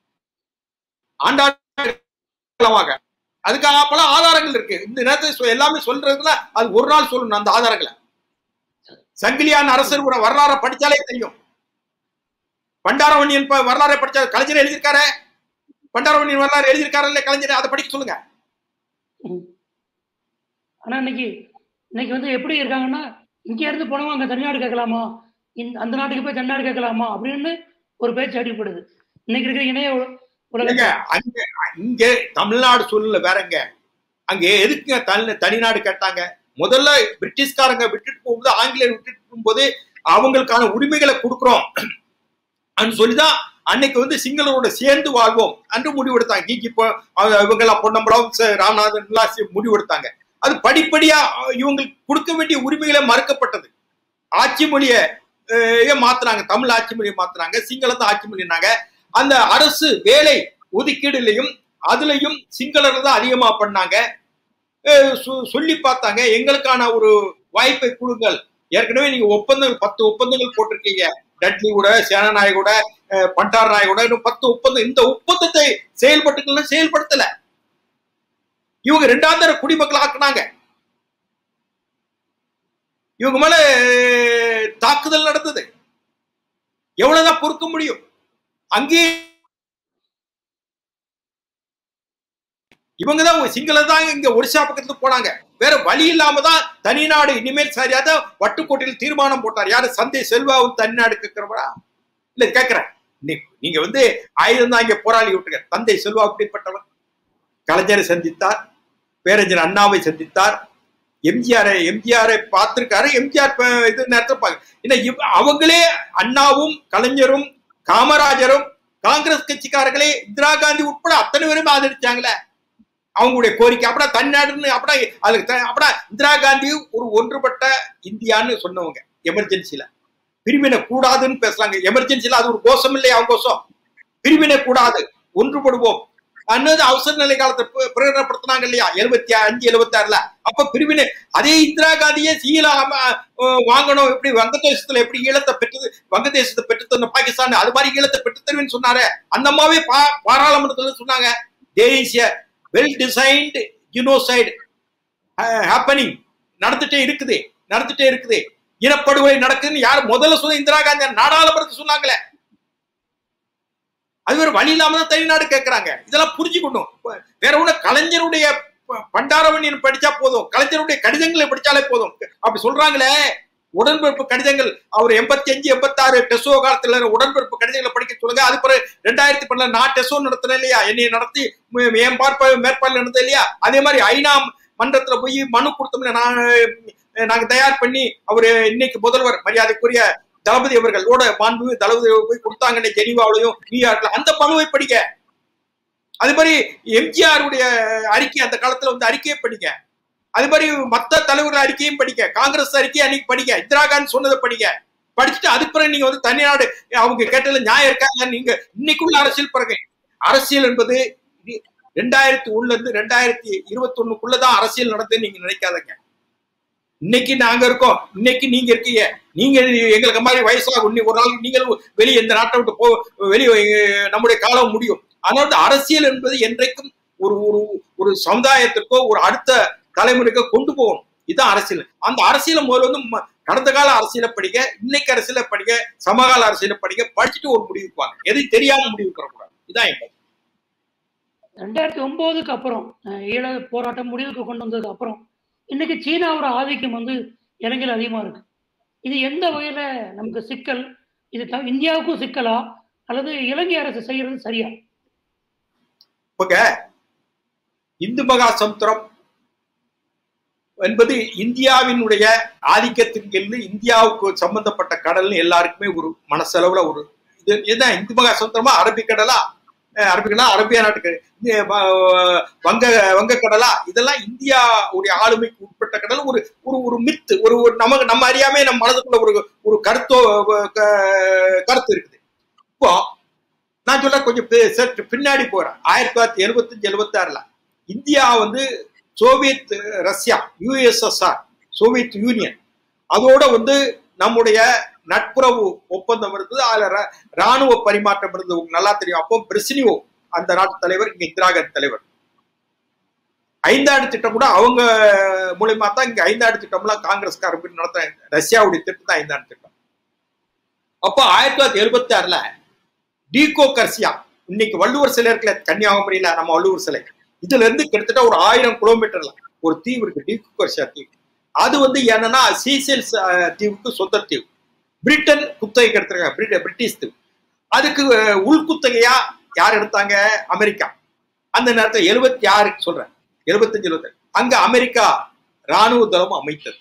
[SPEAKER 2] ஆண்டாளமாக அதுக்கு அப்பெல்லாம் ஆதாரங்கள் இருக்கு இந்த நேரத்தை சொ- எல்லாமே சொல்றதுல அது ஒரு நாள் சொல்லணும் அந்த ஆதாரங்களை சங்கிலியான் அரசர் கூட வரலாறை படிச்சாலே தெரியும் பண்டாரவணியன் ப- வரலாறை படிச்சா கலைஞர் எழுதியிருக்காரு பண்டாரவணியன் வரலாறு எழுதியிருக்காரு இல்ல கலைஞர் அதை படிக்க சொல்லுங்க
[SPEAKER 1] ம். ஆனா இன்னைக்கு இன்னைக்கு வந்து எப்படி இருக்காங்கன்னா இங்க இருந்து போனவங்க அங்க தனிநாடு கேட்கலாமா இந்த- அந்த நாட்டுக்கு போய் தனிநாடு கேட்கலாமா அப்படின்னு ஒரு பேச்சு அடிப்படுது இன்னைக்கு இருக்கிற இணைய உல-
[SPEAKER 2] இல்லைங்க,
[SPEAKER 1] உலகத்துல
[SPEAKER 2] அங்க இங்க தமிழ்நாடு சூழ்நிலை வேறங்க அங்க எதுக்குங்க தனி தனிநாடு கேட்டாங்க முதல்ல பிரிட்டிஷ்காரங்க விட்டுட்டு போகும்போது ஆங்கிலேயர் விட்டுட்டு போகும்போது அவங்களுக்கான உரிமைகளை கொடுக்குறோம் அப்படின்னு சொல்லிதான் அன்னைக்கு வந்து சிங்களரோட சேர்ந்து வாழ்வோம் என்று முடிவெடுத்தாங்க ஜிஜி இவங்கெல்லாம் பொன்னம்பலம் ச- ராமநாதன் எல்லாம் சே- முடிவெடுத்தாங்க அது படிப்படியா அஹ், இவங்களுக்கு கொடுக்க வேண்டிய உரிமைகளை மறுக்கப்பட்டது ஆட்சி மொழியை அஹ், ஏன் மாத்துனாங்க தமிழ் ஆட்சி மொழியை மாத்துனாங்க சிங்களத்தை ஆட்சி மொழினாங்க அந்த அரசு வேலை ஒதுக்கீடுலையும் அதுலயும் சிங்களர்கள் தான் அதிகமா பண்ணாங்க அஹ் சொ- சொல்லி பார்த்தாங்க எங்களுக்கான ஒரு வாய்ப்பை கொடுங்கள் ஏற்கனவே நீங்க ஒப்பந்தங்கள் பத்து ஒப்பந்தங்கள் போட்டிருக்கீங்க டட்லி கூட சேனநாயக கூட அஹ் பண்டார் நாயக் கூட இன்னும் பத்து ஒப்பந்தம் இந்த ஒப்பந்தத்தை செயல்பட்டுக்கல செயல்படுத்தல இவங்க ரெண்டாம் தர குடிமக்கள் ஆக்குனாங்க இவங்க மேல அஹ், தாக்குதல் நடந்தது எவ்வளவுதான் பொறுக்க முடியும் அங்கேயே இவங்க தான் சிங்கள தான் இங்க ஒரிசா பக்கத்துக்கு போனாங்க வேற வழி இல்லாம தான் தனிநாடு இனிமேல் சரியாத வட்டுக்கோட்டையில் தீர்மானம் போட்டார் யாரு சந்தை செல்வாவும் தனிநாடு கேட்கிறவரா இல்ல கேட்கிறேன் நீ- நீங்க வந்து ஆயுதம் தான் இங்க போராளி விட்டுங்க தந்தை செல்வா அப்படிப்பட்டவர் கலைஞரை சந்தித்தார் பேரறிஞர் அண்ணாவை சந்தித்தார் எம்ஜிஆரை எம்ஜிஆரை பார்த்திருக்காரு எம்ஜிஆர் ப- இது நேரத்தில் பார்க்க ஏன்னா இவ்- அவங்களே அண்ணாவும் கலைஞரும் காமராஜரும் காங்கிரஸ் கட்சிக்காரர்களே இந்திரா காந்தி உட்பட அத்தனை பேரும் ஆதரிச்சாங்களே அவங்களுடைய கோரிக்கை அப்படின்னா தன்னாடுன்னு அப்படின்னா அதுக்கு த- அப்படின்னா இந்திரா காந்தி ஒரு ஒன்றுபட்ட இந்தியான்னு சொன்னவங்க எமர்ஜென்சில பிரிவினை கூடாதுன்னு பேசுறாங்க எமர்ஜென்சில அது ஒரு கோஷம் இல்லையா அவங்க கோஷம் பிரிவினை கூடாது ஒன்றுபடுவோம் அன்னது அவசர நிலை காலத்தை பி- பிரகடனப்படுத்தினாங்க இல்லையா எழுபத்தி அஞ்சு எழுபத்தி ஆறுல அப்ப பிரிவினை அதே இந்திரா காந்தியே சீல வாங்கணும் எப்படி வங்கதேசத்துல எப்படி ஈழத்தை பெற்றது வங்கதேசத்தை பெற்று தந்த பாகிஸ்தான் அது மாதிரி ஈழத்தை பெற்று தருவேன்னு சொன்னாரு அந்த அம்மாவே பா- பாராளுமன்றத்துல சொன்னாங்க there is well designed genocide happening நடந்துட்டே இருக்குது நடந்துட்டே இருக்குது இனப்படுகொலை நடக்குதுன்னு யார் முதல்ல சொன்ன இந்திரா காந்தி நாடாளுமன்றத்தை சொன்னாங்களே அது ஒரு வழி இல்லாம தான் தனிநாடு கேட்கறாங்க இதெல்லாம் புரிஞ்சுக்கணும் வேற ஒண்ணு கலைஞருடைய ப- பண்டாரவணியன் படிச்சா போதும் கலைஞருடைய கடிதங்களை படிச்சாலே போதும் அப்படி சொல்றாங்களே உடன்பிறப்பு கடிதங்கள் அவர் எண்பத்தி அஞ்சு எண்பத்தாறு டெசோ காலத்துல இருந்த உடன்பிறப்பு கடிதங்களை படிக்க சொல்லுங்க அது பிறகு ரெண்டாயிரத்தி பன்னெண்டு நான் டெசோ நடத்தினேன் இல்லையா என்னை நடத்தி ம- என் பார்ப்ப மேற்பார்வை நடந்தது இல்லையா அதே மாதிரி ஐநா மன்றத்துல போய் மனு கொடுத்தோம்ல நான் அஹ், நாங்க தயார் பண்ணி அவரு இன்னைக்கு முதல்வர் மரியாதைக்குரிய தளபதி அவர்களோட மாண்பு தளபதி போய் கொடுத்தாங்கன்னு ஜெனீவாவிலையும் நியூயார்க்ல அந்த மனுவை படிக்க அது மாதிரி எம்ஜிஆர் உடைய அறிக்கை அந்த காலத்துல வந்து அறிக்கையை படிக்க அது மாதிரி மத்த தலைவர்கள் அறிக்கையும் படிக்க காங்கிரஸ் அறிக்கையை அன்னைக்கு படிக்க இந்திரா காந்தி சொன்னதை படிக்க படிச்சுட்டு அதுக்கு பிறகு நீங்க வந்து தனிநாடு அவங்க கேட்டதுல நியாயம் இருக்காங்க நீங்க இன்னைக்குள்ள அரசியல் பிறகு அரசியல் என்பது இது ரெண்டாயிரத்தி ஒண்ணுல இருந்து ரெண்டாயிரத்தி இருபத்தி ஒண்ணுக்குள்ளதான் அரசியல் நடக்குதுன்னு நீங்க நினைக்காதீங்க இன்னைக்கு நாங்க இருக்கோம் இன்னைக்கு நீங்க இருக்கீங்க நீங்க எங்களுக்கு மாதிரி வயசாகும் இன்னைக்கு ஒரு நாள் நீங்கள் வெளியே இந்த நாட்டை விட்டு போ வெளியே நம்முடைய காலம் முடியும் ஆனால் அரசியல் என்பது என்றைக்கும் ஒரு ஒரு ஒரு சமுதாயத்திற்கோ ஒரு அடுத்த தலைமுறைக்கோ கொண்டு போகணும் இதுதான் அரசியல் அந்த அரசியலை முதல்ல வந்து ம- கடந்த கால அரசியலை படிக்க இன்னைக்கு அரசியலை படிக்க சமகால அரசியலை படிக்க படிச்சுட்டு ஒரு முடிவுக்கு வாங்க எதையும் தெரியாம முடிவுக்கு வரக்கூடாது இதுதான் என் கருத்து.
[SPEAKER 1] ரெண்டாயிரத்தி ஒன்பதுக்கு அப்புறம் அஹ், ஈழ போராட்டம் முடிவுக்கு கொண்டு வந்ததுக்கு அப்புறம் இன்னைக்கு சீனாவோட ஆதிக்கம் வந்து இலங்கையில் அதிகமா இருக்கு இது எந்த வகையில நமக்கு சிக்கல் இது த- இந்தியாவுக்கும் சிக்கலா அல்லது இலங்கை அரசு செய்யறது சரியா
[SPEAKER 2] இப்பங்க இந்து மகா சமுத்திரம் என்பது இந்தியாவினுடைய ஆதிக்கத்தின் கீழ் இந்தியாவுக்கு சம்பந்தப்பட்ட கடல்னு எல்லாருக்குமே ஒரு மனசளவுல ஒரு இது என்ன இந்து மகா சமுத்திரமா அரபிக்கடலா அஹ் அரபிக்கடலா அரபியா நாட்டுக்கு இது வ- வங்க வங்கக்கடலா இதெல்லாம் இந்தியாவுடைய ஆளுமைக்கு உட்பட்ட கடல் ஒரு ஒரு ஒரு மித்து ஒரு ஒரு நமக்கு நம்ம அறியாமே நம்ம மனதுக்குள்ள ஒரு ஒரு கருத்தோ க- கருத்து இருக்குது இப்போ நான் சொல்ல கொஞ்சம் பி- சற்று பின்னாடி போறேன் ஆயிரத்தி தொள்ளாயிரத்தி எழுபத்தஞ்சு எழுபத்தி ஆறுல இந்தியா வந்து Soviet Russia USSR Soviet Union அதோட வந்து நம்முடைய நட்புறவு ஒப்பந்தம் இருந்தது அதுல ர- ராணுவ பரிமாற்றம் இருந்தது உங்களுக்கு நல்லா தெரியும் அப்போ பிரெசினியோ அந்த நாட்டு தலைவர் இங்க இந்திரா காந்தி தலைவர் ஐந்தாண்டு திட்டம் கூட அவங்க மூலியமா தான் இங்க ஐந்தாண்டு திட்டம்லாம் காங்கிரஸ்காரங்க நடத்த ரஷ்யாவுடைய திட்டம் தான் ஐந்தாண்டு திட்டம் அப்போ ஆயிரத்தி தொள்ளாயிரத்தி எழுபத்தி ஆறுல டீகோ கர்சியா இன்னைக்கு வள்ளுவர் சிலை இருக்குல்ல கன்னியாகுமரியில நம்ம வள்ளுவர் சிலை இதுல இருந்து கிட்டத்தட்ட ஒரு ஆயிரம் கிலோமீட்டர்ல ஒரு தீவு இருக்கு டீகோ கர்சியா தீவு அது வந்து என்னன்னா சீசெல்ஸ் அஹ், தீவுக்கு சொந்த தீவு பிரிட்டன் குத்தகைக்கு எடுத்திருக்காங்க பிரிட்ட- பிரிட்டிஷ் தீவு அதுக்கு அஹ், உள்குத்தகையா யார் எடுத்தாங்க அமெரிக்கா அந்த நேரத்தில் எழுபத்தி ஆறுக்கு சொல்றேன் எழுபத்தஞ்சு எழுபத்தி அங்க அமெரிக்கா ராணுவ தளம் அமைத்தது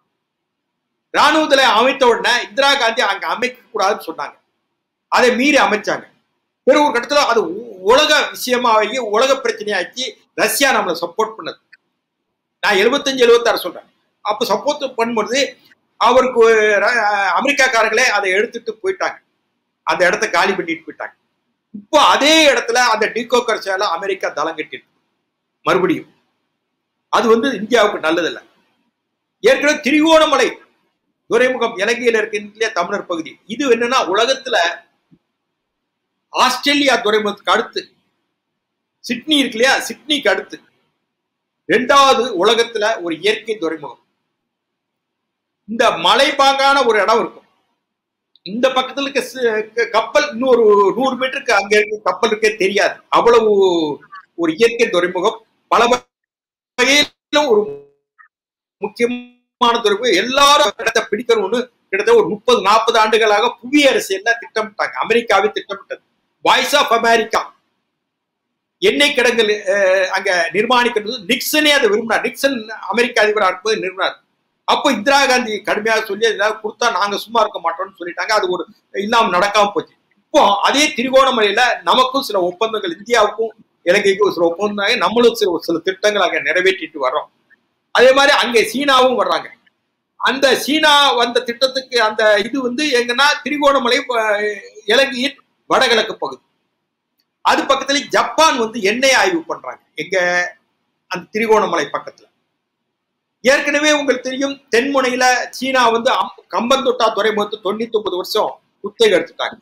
[SPEAKER 2] ராணுவ தளம் அமைத்த உடனே இந்திரா காந்தி அங்க அமைக்க கூடாதுன்னு சொன்னாங்க அதை மீறி அமைச்சாங்க பிறகு ஒரு கட்டத்துல அது உ- உலக விஷயமாகி உலக பிரச்சனையாக்கி ரஷ்யா நம்மளை சப்போர்ட் பண்ணது நான் எழுபத்தஞ்சு எழுபத்தாறு சொல்றேன் அப்ப சப்போர்ட் பண்ணும்போது அவருக்கு ர- அமெரிக்காக்காரங்களே அதை எடுத்துட்டு போயிட்டாங்க அந்த இடத்த காலி பண்ணிட்டு போயிட்டாங்க இப்போ அதே இடத்துல அந்த டீகோக்கர்ஸால அமெரிக்கா தளம் கட்டிருக்கு மறுபடியும் அது வந்து இந்தியாவுக்கு நல்லதில்லை ஏற்கனவே திரிகோணமலை துறைமுகம் இலங்கையில இருக்கின்ற தமிழர் பகுதி இது என்னன்னா உலகத்துல ஆஸ்திரேலியா துறைமுகத்துக்கு அடுத்து சிட்னி இருக்கு இல்லையா சிட்னிக்கு அடுத்து ரெண்டாவது உலகத்துல ஒரு இயற்கை துறைமுகம் இந்த மலைப்பாங்கான ஒரு இடம் இருக்கும் இந்த பக்கத்துல இருக்க சி- கப்பல் இன்னொரு நூறு மீட்டருக்கு அங்க இருக்க கப்பல் இருக்கே தெரியாது அவ்வளவு ஒரு இயற்கை துறைமுகம் பல வகையில ஒரு முக்கியமான துறைமுகம் எல்லாரும் இடத்தை பிடிக்கணும்னு கிட்டத்தட்ட ஒரு முப்பது நாற்பது ஆண்டுகளாக புவி அரசியல்ல திட்டமிட்டாங்க அமெரிக்காவே திட்டமிட்டது வாய்ஸ் ஆஃப் அமெரிக்கா எண்ணெய் கிடங்குகள் அஹ், அங்க நிர்மாணிக்கிறது நிக்சனே அதை விரும்பினார் நிக்சன் அமெரிக்க அதிபராக இருக்கும்போது நிறுவனார் அப்போ இந்திரா காந்தி கடுமையாக சொல்லி இதெல்லாம் கொடுத்தா நாங்க சும்மா இருக்க மாட்டோம்னு சொல்லிட்டாங்க அது ஒரு இல்லாம நடக்காம போச்சு இப்போ அதே திரிகோணமலையில நமக்கும் சில ஒப்பந்தங்கள் இந்தியாவுக்கும் இலங்கைக்கும் சில ஒப்பந்தம் நம்மளும் சில சில திட்டங்கள் அங்க நிறைவேற்றிட்டு வர்றோம் அதே மாதிரி அங்கே சீனாவும் வர்றாங்க அந்த சீனா வந்த திட்டத்துக்கு அந்த இது வந்து எங்கன்னா திரிகோணமலை அஹ், இலங்கையின் வடகிழக்கு பகுதி அது பக்கத்துல ஜப்பான் வந்து எண்ணெய் ஆய்வு பண்றாங்க எங்க அந்த திரிகோணமலை பக்கத்துல ஏற்கனவே உங்களுக்கு தெரியும் தென்முனையில சீனா வந்து அம்- கம்பந்தொட்டா துறைமுகத்து தொண்ணூத்தி ஒன்பது வருஷம் குத்தகை எடுத்துட்டாங்க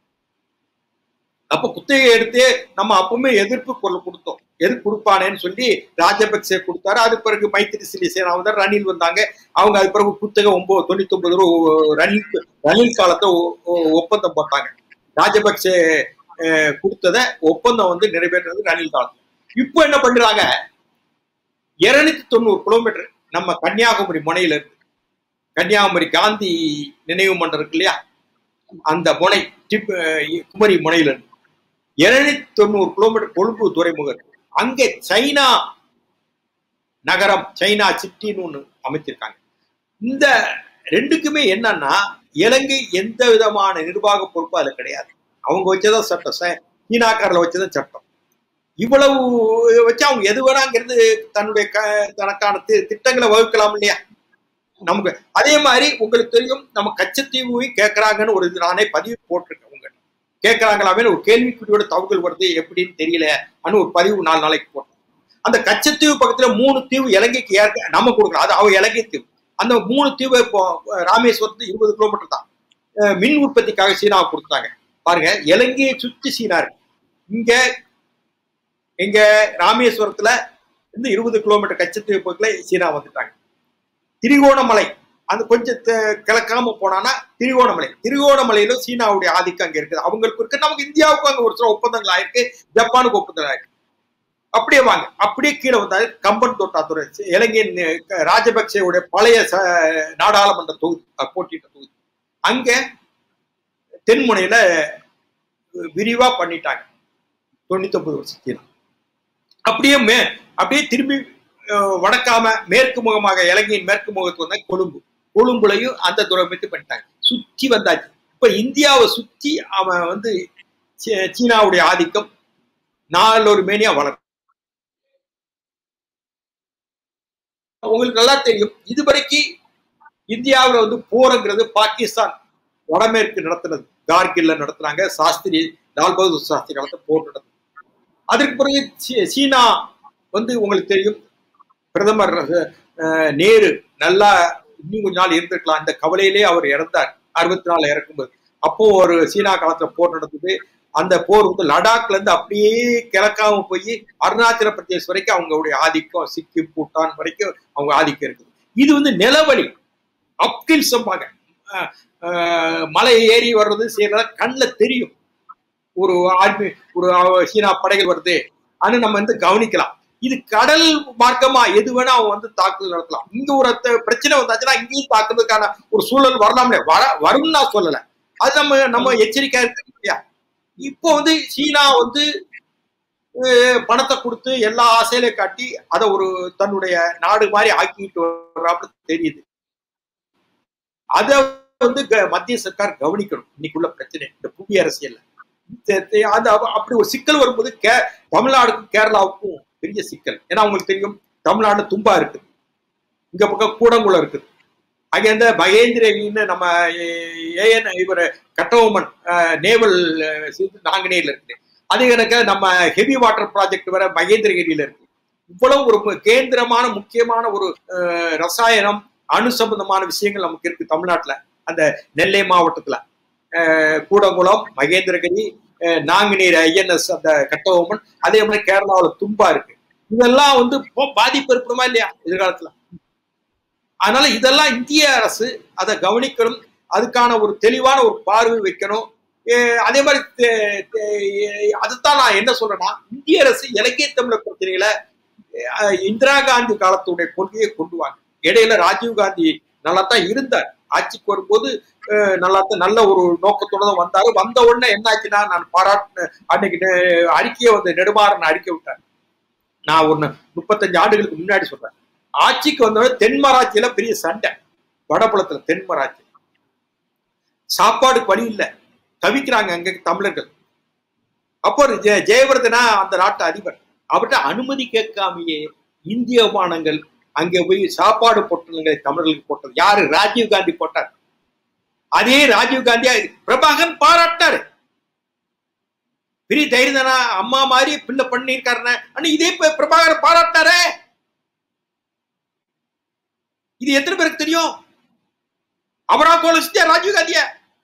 [SPEAKER 2] அப்ப குத்தகை எடுத்து நம்ம அப்பவுமே எதிர்ப்பு குரல் கொடுத்தோம் எது கொடுப்பானேன்னு சொல்லி ராஜபக்சே கொடுத்தாரு அது பிறகு மைத்திரி சிறிசேனா வந்தார் ரணில் வந்தாங்க அவங்க அது பிறகு குத்தகை ஒன்பது தொண்ணூத்தி ஒன்பது ரூபா ரணில் ரணில் காலத்தை ஒ- ஒ- ஒப்பந்தம் போட்டாங்க ராஜபக்சே அஹ், கொடுத்தத ஒப்பந்தம் வந்து நிறைவேற்றுறது ரணில் காலம் இப்போ என்ன பண்றாங்க இருநூத்தி தொண்ணூறு கிலோமீட்டர் நம்ம கன்னியாகுமரி முனையில இருக்கு கன்னியாகுமரி காந்தி நினைவு மன்றம் இருக்கு இல்லையா அந்த முனை டிப் அஹ், குமரி முனையில இருக்கு இருநூத்தி தொண்ணூறு கிலோமீட்டர் கொழும்பு துறைமுகம் இருக்கு. அங்கே சைனா நகரம் சைனா சிட்டின்னு ஒண்ணு அமைச்சிருக்காங்க இந்த ரெண்டுக்குமே என்னன்னா இலங்கை எந்த விதமான நிர்வாக பொறுப்பு அதுல கிடையாது அவங்க வச்சதான் சட்டம் ச- சீனாக்காரில் வச்சதான் சட்டம் இவ்வளவு வச்சு அவங்க எது வேணா அங்கிருந்து தன்னுடைய க தனக்கான தி- திட்டங்களை வகுக்கலாம் இல்லையா நமக்கு அதே மாதிரி உங்களுக்கு தெரியும் நம்ம கச்சத்தீவையும் கேட்கறாங்கன்னு ஒரு இது நானே பதிவு போட்டிருக்கேன் உங்க கேட்கறாங்களாமே ஒரு கேள்விக்குறியோட தகவல் வருது எப்படின்னு தெரியல அனு ஒரு பதிவு நாலு நாளைக்கு போட்டேன் அந்த கச்சத்தீவு பக்கத்துல மூணு தீவு இலங்கைக்கு ஏற்க நம்ம கொடுக்கலாம் அது அவ இலங்கை தீவு அந்த மூணு தீவு இப்போ ராமேஸ்வரத்து இருபது கிலோமீட்டர் தான் அஹ் மின் உற்பத்திக்காக சீனாவை கொடுத்தாங்க பாருங்க இலங்கையை சுற்றி சீனா இருக்கு இங்க எங்க ராமேஸ்வரத்துல இருந்து இருபது கிலோமீட்டர் கச்சத்தீவு பக்கத்துல சீனா வந்துட்டாங்க திரிகோணமலை அந்த கொஞ்சம் தெ- கிழக்காம போனான்னா திரிகோணமலை திரிகோணமலையில சீனாவுடைய ஆதிக்கம் அங்க இருக்குது அவங்களுக்கு இருக்கு நமக்கு இந்தியாவுக்கும் அங்க ஒரு சில ஒப்பந்தங்கள் ஆயிருக்கு ஜப்பானுக்கு ஒப்பந்தங்கள் ஆயிருக்கு அப்படியே வாங்க அப்படியே கீழே வந்தாரு கம்பன் தோட்டாத்துறை இலங்கையின் அஹ், ராஜபக்சேவுடைய பழைய ச- நாடாளுமன்ற தொகுதி அஹ், போட்டியிட்ட தொகுதி அங்க தென்முனையில விரிவா பண்ணிட்டாங்க தொண்ணூத்தி ஒன்பது வருஷத்துல அப்படியே மே அப்படியே திரும்பி அஹ், வடக்காம மேற்கு முகமாக இலங்கையின் மேற்கு முகத்துக்கு வந்தா கொழும்பு கொழும்புலையும் அந்த துறைமுகத்தை பண்ணிட்டாங்க சுற்றி வந்தாச்சு இப்ப இந்தியாவை சுற்றி அவன் வந்து சீ- சீனாவுடைய ஆதிக்கம் நாலொரு மேனியா வளரும் உங்களுக்கு நல்லா தெரியும் இதுவரைக்கு இந்தியாவுல வந்து போருங்கிறது பாகிஸ்தான் வடமேற்கு நடத்துனது கார்கில்ல நடத்துனாங்க சாஸ்திரி லால் பகதூர் சாஸ்திரி காலத்துல போர் நடந்தது அதற்கு பிறகு சீ- சீனா வந்து உங்களுக்கு தெரியும் பிரதமர் அஹ், நேரு நல்லா இன்னும் கொஞ்ச நாள் இருந்திருக்கலாம் இந்த கவலையிலே அவர் இறந்தார் அறுபத்தி நாலு இறக்கும்போது அப்போ ஒரு சீனா காலத்துல போர் நடந்தது அந்த போர் வந்து லடாக்ல இருந்து அப்படியே கிழக்காம போய் அருணாச்சல பிரதேஷ் வரைக்கும் அவங்களுடைய ஆதிக்கம் சிக்கிம் பூட்டான் வரைக்கும் அவங்க ஆதிக்கம் இருக்குது இது வந்து நிலவழி அப்கில் சம்பாங்க அஹ், அஹ், மலை ஏறி வர்றது செய்யறதா கண்ணில் தெரியும் ஒரு ஆர்மி ஒரு அஹ், சீனா படைகள் வருது அது நம்ம வந்து கவனிக்கலாம் இது கடல் மார்க்கமா எது வேணா அவன் வந்து தாக்குதல் நடத்தலாம் இங்க ஒரு அத்த- பிரச்சனை வந்தாச்சுன்னா இங்கேயும் தாக்குறதுக்கான ஒரு சூழல் வரலாம்ல வர வரும்னு நான் சொல்லல அது நம்ம நம்ம எச்சரிக்கையா இருக்கு இல்லையா இப்போ வந்து சீனா வந்து அஹ், பணத்தை கொடுத்து எல்லா ஆசையிலையும் காட்டி அதை ஒரு தன்னுடைய நாடு மாதிரி ஆக்கிட்டு வர்றாப்புல தெரியுது அதை வந்து க- மத்திய சர்க்கார் கவனிக்கணும் இன்னைக்குள்ள பிரச்சனை இந்த புவி அரசியல்ல தெ- தெ- அது அப்ப- அப்படி ஒரு சிக்கல் வரும்போது கே தமிழ்நாடுக்கும் கேரளாவுக்கும் பெரிய சிக்கல் ஏன்னா உங்களுக்கு தெரியும் தமிழ்நாடு தும்பா இருக்குது இங்க பக்கம் கூடங்குளம் இருக்குது அங்க இந்த மகேந்திரகின்னு நம்ம ஏஎன் இவர் கட்டபொம்மன் நேவல் நாங்குநேரில் இருக்குது அது எனக்கு நம்ம ஹெவி வாட்டர் ப்ராஜெக்ட் வர மகேந்திரகிரியில இருக்கு இவ்வளவு ஒரு மு- கேந்திரமான முக்கியமான ஒரு அஹ், ரசாயனம் அணு சம்பந்தமான விஷயங்கள் நமக்கு இருக்கு தமிழ்நாட்டுல அந்த நெல்லை மாவட்டத்துல அஹ், கூடங்குளம் மகேந்திரகிரி அஹ், நாங்குநீர் ஐஎன்எஸ் அந்த கட்டபொம்மன் அதே மாதிரி கேரளாவுல தும்பா இருக்கு இதெல்லாம் வந்து இப்போ பாதிப்பு இருக்கணுமா இல்லையா எதிர்காலத்துல அதனால இதெல்லாம் இந்திய அரசு அதை கவனிக்கணும் அதுக்கான ஒரு தெளிவான ஒரு பார்வை வைக்கணும் அஹ் அதே மாதிரி தே- தே- அதுதான் நான் என்ன சொல்றேன்னா இந்திய அரசு இலக்கிய தமிழர் பிரச்சனைகளை அஹ் இந்திரா காந்தி காலத்துடைய கொள்கையை கொண்டு வாங்க இடையில ராஜீவ் காந்தி நல்லா தான் இருந்தார் ஆட்சிக்கு வரும்போது அஹ் நல்லா தான் நல்ல ஒரு நோக்கத்தோட தான் வந்தாரு வந்த உடனே என்ன ஆச்சுன்னா நான் பாராட்டு அன்னைக்கு நெ- அறிக்கையை வந்து நெடுமாறன் அறிக்கை விட்டார் நான் ஒண்ணு முப்பத்தஞ்சு ஆண்டுகளுக்கு முன்னாடி சொல்றேன் ஆட்சிக்கு வந்தவொடனே தென்மராட்சியில பெரிய சண்டை வடபுலத்துல தென்மராட்சி சாப்பாடுக்கு வழி இல்லை தவிக்கிறாங்க அங்க தமிழர்கள் அப்போ ஒரு ஜெய- ஜெயவர்தனா அந்த நாட்டு அதிபர் அவர்கிட்ட அனுமதி கேட்காமையே இந்திய விமானங்கள் அங்கே போய் சாப்பாடு பொட்டலங்களை தமிழர்களுக்கு போட்டது யாரு ராஜீவ் காந்தி போட்டார் அதே ராஜீவ் காந்தி பிரபாகரன் பாராட்டாரு பெரிய தைரியதானா அம்மா மாதிரி பிள்ளை பண்ணிருக்காருன்னு ஆனா இதே ப- பிரபாகரன் பாராட்டாரே இது எத்தனை பேருக்கு தெரியும் அவரா கொலை செஞ்சா ராஜீவ் காந்திய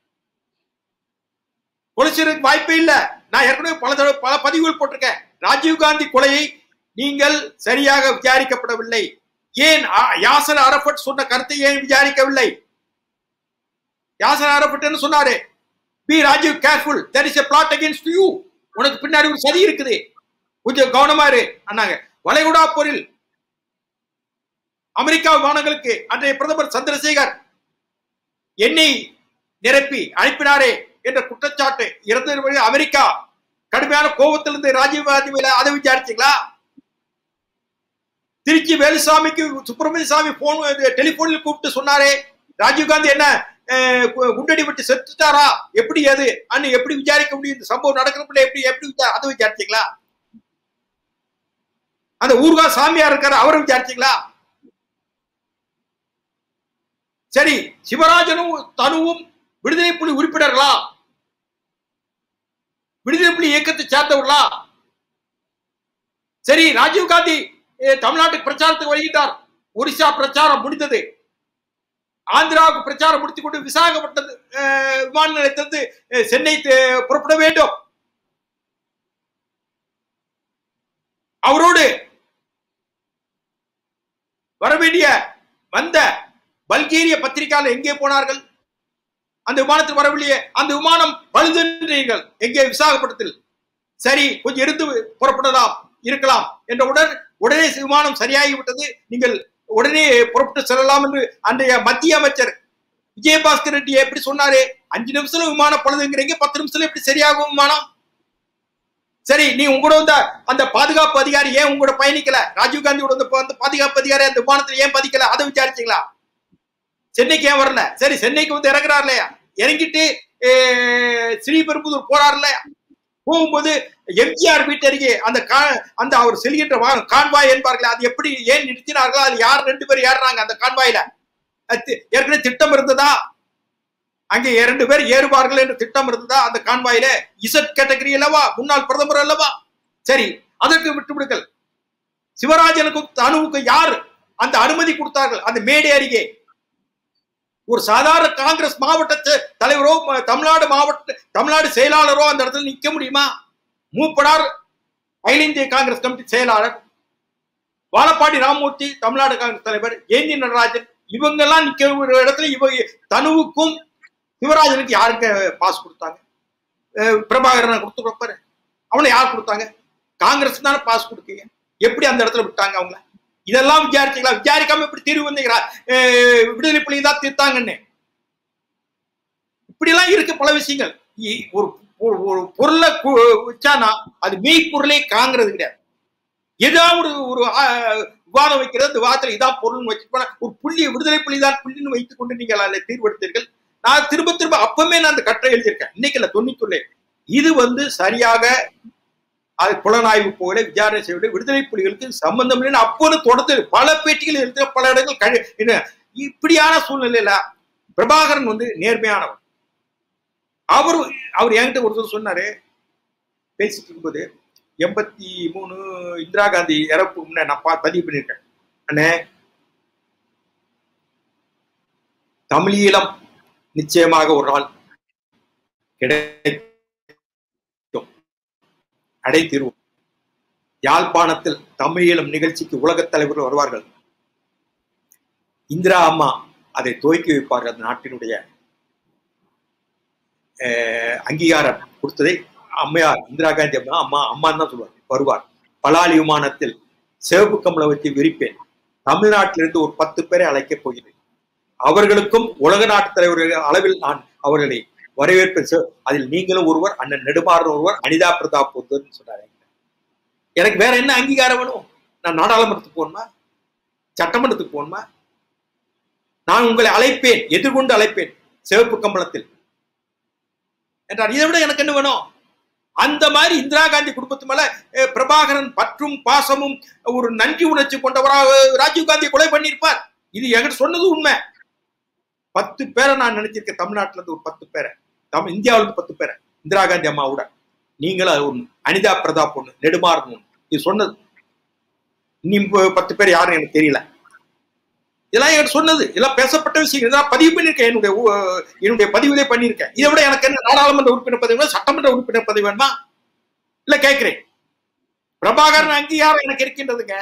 [SPEAKER 2] கொலை செய்யறதுக்கு வாய்ப்பே இல்ல நான் ஏற்கனவே பல தடவை பல பதிவுகள் போட்டிருக்கேன் ராஜீவ் காந்தி கொலையை நீங்கள் சரியாக விசாரிக்கப்படவில்லை ஏன் அ- யாசர் அரபட் சொன்ன கருத்தை ஏன் விசாரிக்கவில்லை யாசர் அரபட் என்ன சொன்னாரு be Rajiv careful there is a plot against you உனக்கு பின்னாடி ஒரு சதி இருக்குது கொஞ்சம் கவனமா இரு அண்ணாங்க வளைகுடா போரில் அமெரிக்கா விமானங்களுக்கு அன்றைய பிரதமர் சந்திரசேகர் எண்ணெய் நிரப்பி அனுப்பினாரே என்ற குற்றச்சாட்டு இறந்தது வழி அமெரிக்கா கடுமையான கோபத்திலிருந்து ராஜீவ் காந்தி மேல அதை விசாரிச்சீங்களா திருச்சி வேலுசாமிக்கு சுப்பிரமணிய சாமி போன் டெலிபோனில் கூப்பிட்டு சொன்னாரே ராஜீவ் காந்தி என்ன அஹ், கு- குண்டடி விட்டு செத்துட்டாரா எப்படி அது அன்னு எப்படி விசாரிக்க முடியும் இந்த சம்பவம் நடக்கிறப்ப எப்படி எப்படி விசா- அதை விசாரிச்சீங்களா அந்த ஊர்கா சாமியார் இருக்காரு அவரை விசாரிச்சீங்களா சரி சிவராஜனும் தனுவும் விடுதலை புலி உறுப்பினர்களா விடுதலை புலி இயக்கத்தை சேர்ந்தவர்களா சரி ராஜீவ் காந்தி eh, தமிழ்நாட்டுக்கு பிரச்சாரத்துக்கு வருகின்றார் ஒரிசா பிரச்சாரம் முடிந்தது ஆந்திராவுக்கு பிரச்சாரம் முடித்துக் கொண்டு விசாகப்பட்டது eh, விமான நிலையத்திலிருந்து eh, சென்னை eh, புறப்பட வேண்டும் அவரோடு வரவேண்டிய வந்த பல்கேரிய பத்திரிகையாளர் எங்கே போனார்கள் அந்த விமானத்தில் வரவில்லையே அந்த விமானம் பழுதுன்றீர்கள் எங்கே விசாகப்பட்டத்தில் சரி கொஞ்சம் இருந்து புறப்படலாம் இருக்கலாம் என்றவுடன் உடனே விமானம் சரியாகி விட்டது நீங்கள் உடனே புறப்பட்டு செல்லலாம் என்று அன்றைய மத்திய அமைச்சர் விஜயபாஸ்கர் ரெட்டி எப்படி சொன்னாரு அஞ்சு நிமிஷத்துல விமானம் பழுதுங்கிறீங்க பத்து நிமிஷத்துல எப்படி சரியாகும் விமானம் சரி நீ உங்களோட வந்த அந்த பாதுகாப்பு அதிகாரி ஏன் உங்களோட பயணிக்கல ராஜீவ் காந்தியோட வந்த பா- அந்த பாதுகாப்பு அதிகாரி அந்த விமானத்துல ஏன் பதிக்கல அதை விசாரிச்சீங்களா சென்னைக்கு ஏன் வரல சரி சென்னைக்கு வந்து இறங்குறாரு இல்லையா இறங்கிட்டு eh, ஸ்ரீபெரும்புதூர் போறாரு இல்லையா போகும்போது எம்ஜிஆர் வீட்டருகே அந்த கா- அந்த அவர் செல்கின்ற வாகனம் கான்வாய் என்பார்களே அது எப்படி ஏன் நிறுத்தினார்கள் அது யார் ரெண்டு பேர் ஏறுறாங்க அந்த கான்வாயில அது தி- ஏற்கனவே திட்டம் இருந்ததா அங்கே இரண்டு பேர் ஏறுவார்கள் என்ற திட்டம் இருந்ததா அந்த கான்வாயில இசட் கேட்டகரி அல்லவா முன்னாள் பிரதமர் அல்லவா சரி அதற்கு விட்டு விடுங்கள் சிவராஜனுக்கும் தனுவுக்கும் யார் அந்த அனுமதி கொடுத்தார்கள் அந்த மேடை அருகே ஒரு சாதாரண காங்கிரஸ் மாவட்ட செ- தலைவரோ ம- தமிழ்நாடு மாவட்ட தமிழ்நாடு செயலாளரோ அந்த இடத்துல நிக்க முடியுமா மூப்பனார் அகில இந்திய காங்கிரஸ் கமிட்டி செயலாளர் வாழப்பாடி ராமமூர்த்தி தமிழ்நாடு காங்கிரஸ் தலைவர் ஏந்தி நடராஜன் இவங்கெல்லாம் நிக்க ஒரு இடத்துல இவ தனுவுக்கும் சிவராஜனுக்கு யாருக்கு பாஸ் கொடுத்தாங்க அஹ் பிரபாகரனை கொடுத்து கொடுப்பாரு அவனை யார் கொடுத்தாங்க காங்கிரஸ் தானே பாஸ் கொடுத்தீங்க எப்படி அந்த இடத்துல விட்டாங்க அவங்கள இதெல்லாம் விசாரிச்சீங்களா விசாரிக்காம இப்படி தீர்வு வந்தீங்களா அஹ் விடுதலை புலி தான் தீர்த்தாங்கன்னு இப்படி எல்லாம் இருக்கு பல விஷயங்கள் இ- ஒரு ஒரு- ஒரு பொருளை கு- வச்சானா அது மெய்ப்பொருளே காங்கிறது கிடையாது ஏதாவது ஒரு ஒரு ஆ, விவாதம் வைக்கிறது அந்த விவாதத்துல இதான் பொருள்னு வச்சுட்டு போனா ஒரு புள்ளி விடுதலை புள்ளி தான் புள்ளின்னு வைத்துக் கொண்டு நீங்கள் அதில் தீர்வெடுத்தீர்கள் நான் திரும்ப திரும்ப அப்பவுமே நான் அந்த கட்டுரை எழுதியிருக்கேன் இன்னைக்கு இல்ல தொண்ணூத்தொன்னு இது வந்து சரியாக அது புலனாய்வு போகல விசாரணை செய்யவில்லை விடுதலை புலிகளுக்கு சம்பந்தம் இல்லைன்னு அப்போது தொடர்ந்து பல பேட்டிகள் எழுதின பல இடங்கள் கழி என்ன, இப்படியான சூழ்நிலையில பிரபாகரன் வந்து நேர்மையானவர் அவர் அவர் என்கிட்ட ஒருத்தர் சொன்னாரு பேசிட்டு இருக்கும்போது எண்பத்தி மூணு இந்திரா காந்தி இறப்பு முன்ன நான் பா- பதிவு பண்ணியிருக்கேன் அண்ணே தமிழீழம் நிச்சயமாக ஒரு நாள் கிடைக்கும் அடைத்தீர்வோம் யாழ்ப்பாணத்தில் தமிழீழம் நிகழ்ச்சிக்கு உலகத் தலைவர்கள் வருவார்கள் இந்திரா அம்மா அதை துவக்கி வைப்பார்கள் அந்த நாட்டினுடைய அஹ், அங்கீகாரம் கொடுத்ததை அம்மையார் இந்திரா காந்தி அம்மா அம்மா அம்மான்னு தான் சொல்லுவார் வருவார் பலாலி விமானத்தில் சிவப்பு கமலை வச்சு விரிப்பேன் தமிழ்நாட்டிலிருந்து ஒரு பத்து பேரை அழைக்கப் போகிறேன் அவர்களுக்கும் உலக நாட்டு தலைவர்கள் அளவில் நான் அவர்களை வரவேற்பேன் சார். அதில் நீங்களும் ஒருவர் அண்ணன் நெடுமாறன் ஒருவர் அனிதா பிரதாப் ஒருத்தர்னு சொன்னாரு எனக்கு வேற என்ன அங்கீகாரம் வேணும் நான் நாடாளுமன்றத்துக்கு போகணுமா சட்டமன்றத்துக்கு போகணுமா நான் உங்களை அழைப்பேன் எதிர்கொண்டு அழைப்பேன் சிவப்பு கம்பளத்தில் என்றார் இதை விட எனக்கு என்ன வேணும் அந்த மாதிரி இந்திரா காந்தி குடும்பத்து மேல அஹ், பிரபாகரன் பற்றும் பாசமும் ஒரு நன்றி உணர்ச்சி கொண்டவராக ராஜீவ் காந்தியை கொலை பண்ணியிருப்பார் இது என்கிட்ட சொன்னது உண்மை பத்து பேரை நான் நினைச்சிருக்கேன் தமிழ்நாட்டுல இருந்து ஒரு பத்து பேரை தமிழ் இந்தியாவுல இருந்து பத்து பேரை இந்திரா காந்தி அம்மாவோட நீங்களும் அது ஒண்ணு அனிதா பிரதாப் ஒண்ணு நெடுமாறன் ஒண்ணு இது சொன்னது இன்னும் இப்ப பத்து பேர் யாரும் எனக்கு தெரியல இதெல்லாம் எனக்கு சொன்னது இதெல்லாம் பேசப்பட்ட விஷயம் இதெல்லாம் பதிவு பண்ணியிருக்கேன் என்னுடைய ஊ- என்னுடைய பதிவிலே பண்ணியிருக்கேன் இதை விட எனக்கு என்ன நாடாளுமன்ற உறுப்பினர் பதவி வேணுமா சட்டமன்ற உறுப்பினர் பதவி வேணுமா இல்ல கேட்கிறேன் பிரபாகரன் அங்கீகாரம் எனக்கு இருக்கின்றதுங்க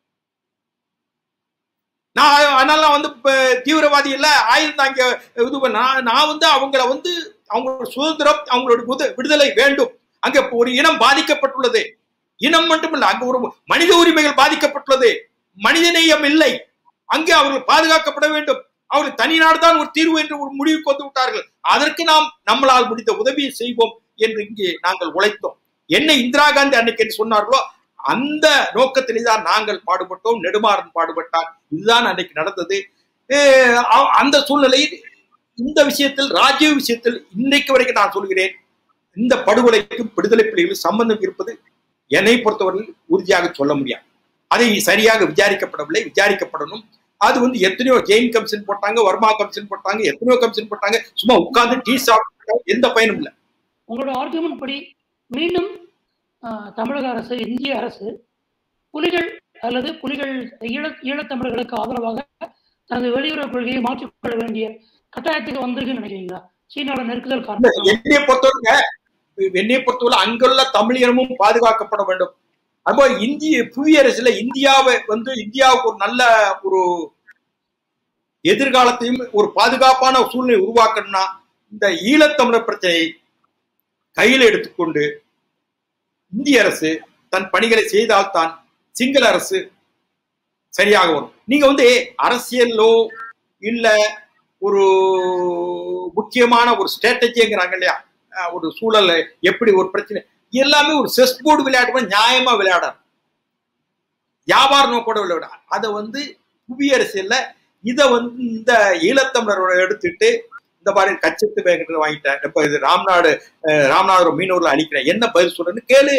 [SPEAKER 2] நான் அதனால நான் வந்து இப்ப தீவிரவாதி இல்ல ஆயுதம் தாங்க இது பண்ண நான் நான் வந்து அவங்கள வந்து அவங்களோட சுதந்திரம் அவங்களோட விடு- விடுதலை வேண்டும் அங்க இப்ப ஒரு இனம் பாதிக்கப்பட்டுள்ளது இனம் மட்டுமல்ல அங்க ஒரு மனித உரிமைகள் பாதிக்கப்பட்டுள்ளது மனிதநேயம் இல்லை அங்கே அவர்கள் பாதுகாக்கப்பட வேண்டும் அவர்கள் தனி நாடுதான் ஒரு தீர்வு என்று ஒரு முடிவுக்கு வந்து விட்டார்கள் அதற்கு நாம் நம்மளால் முடிந்த உதவியை செய்வோம் என்று இங்கே நாங்கள் உழைத்தோம் என்ன இந்திரா காந்தி அன்னைக்கு என்ன சொன்னார்களோ அந்த நோக்கத்திலே தான் நாங்கள் பாடுபட்டோம் நெடுமாறன் பாடுபட்டார் இதுதான் அன்னைக்கு நடந்தது அஹ் அ- அந்த சூழ்நிலையில் இந்த விஷயத்தில் ராஜீவ் விஷயத்தில் இன்னைக்கு வரைக்கும் நான் சொல்கிறேன் இந்த படுகொலைக்கும் விடுதலை புலிகளும் சம்பந்தம் இருப்பது என்னை பொறுத்தவரையில் உறுதியாக சொல்ல முடியாது அதை சரியாக விசாரிக்கப்படவில்லை விசாரிக்கப்படணும் அது வந்து எத்தனையோ ஜெயின் கமிஷன் போட்டாங்க வர்மா கமிஷன் போட்டாங்க எத்தனையோ கமிஷன் போட்டாங்க சும்மா உட்கார்ந்து டீ சாப்பிட்டு எந்த பயனும் இல்லை
[SPEAKER 1] உங்களோட ஆர்குமெண்ட் படி மீண்டும் ஆஹ், தமிழக அரசு இந்திய அரசு புலிகள் அல்லது புலிகள் ஈழ ஈழத்தமிழர்களுக்கு ஆதரவாக தனது வெளியுறவு கொள்கையை மாற்றிக்கொள்ள வேண்டிய கட்டாயத்துக்கு வந்திருக்குன்னு நினைக்கிறீங்களா சீனாவோட நெருக்குதல் காரணமாக
[SPEAKER 2] என்னைய பொறுத்தவரை என்னைய பொறுத்தவரை அங்குள்ள தமிழினமும் பாதுகாக்கப்பட வேண்டும் அப்போ இந்திய புவியரசுல இந்தியாவை வந்து இந்தியாவுக்கு ஒரு நல்ல ஒரு எதிர்காலத்தையும் ஒரு பாதுகாப்பான சூழ்நிலை உருவாக்கணும்னா இந்த ஈழத்தமிழர் பிரச்சனையை கையில் எடுத்துக்கொண்டு இந்திய அரசு தன் பணிகளை செய்தால்தான் சிங்கள அரசு சரியாக வரும் நீங்க வந்து அரசியலோ இல்ல ஒரு முக்கியமான ஒரு ஸ்ட்ராட்டஜிங்கிறாங்க இல்லையா அஹ் ஒரு சூழல் எப்படி ஒரு பிரச்சனை எல்லாமே ஒரு செஸ் போர்டு விளையாட்டு மாதிரி நியாயமா விளையாடணும் வியாபார நோக்கோட விளையாட அதை வந்து புவி அரசியல்ல இதை வந்து இந்த ஈழத்தமிழரோட எடுத்துட்டு இந்த மாதிரி கச்சத்து வேகத்தை வாங்கிட்டேன் இப்ப இது ராம்நாடு அஹ் ராமநாதபுரம் மீனவர்களை அழிக்கிறேன் என்ன பதில் சொல்றேன்னு கேளு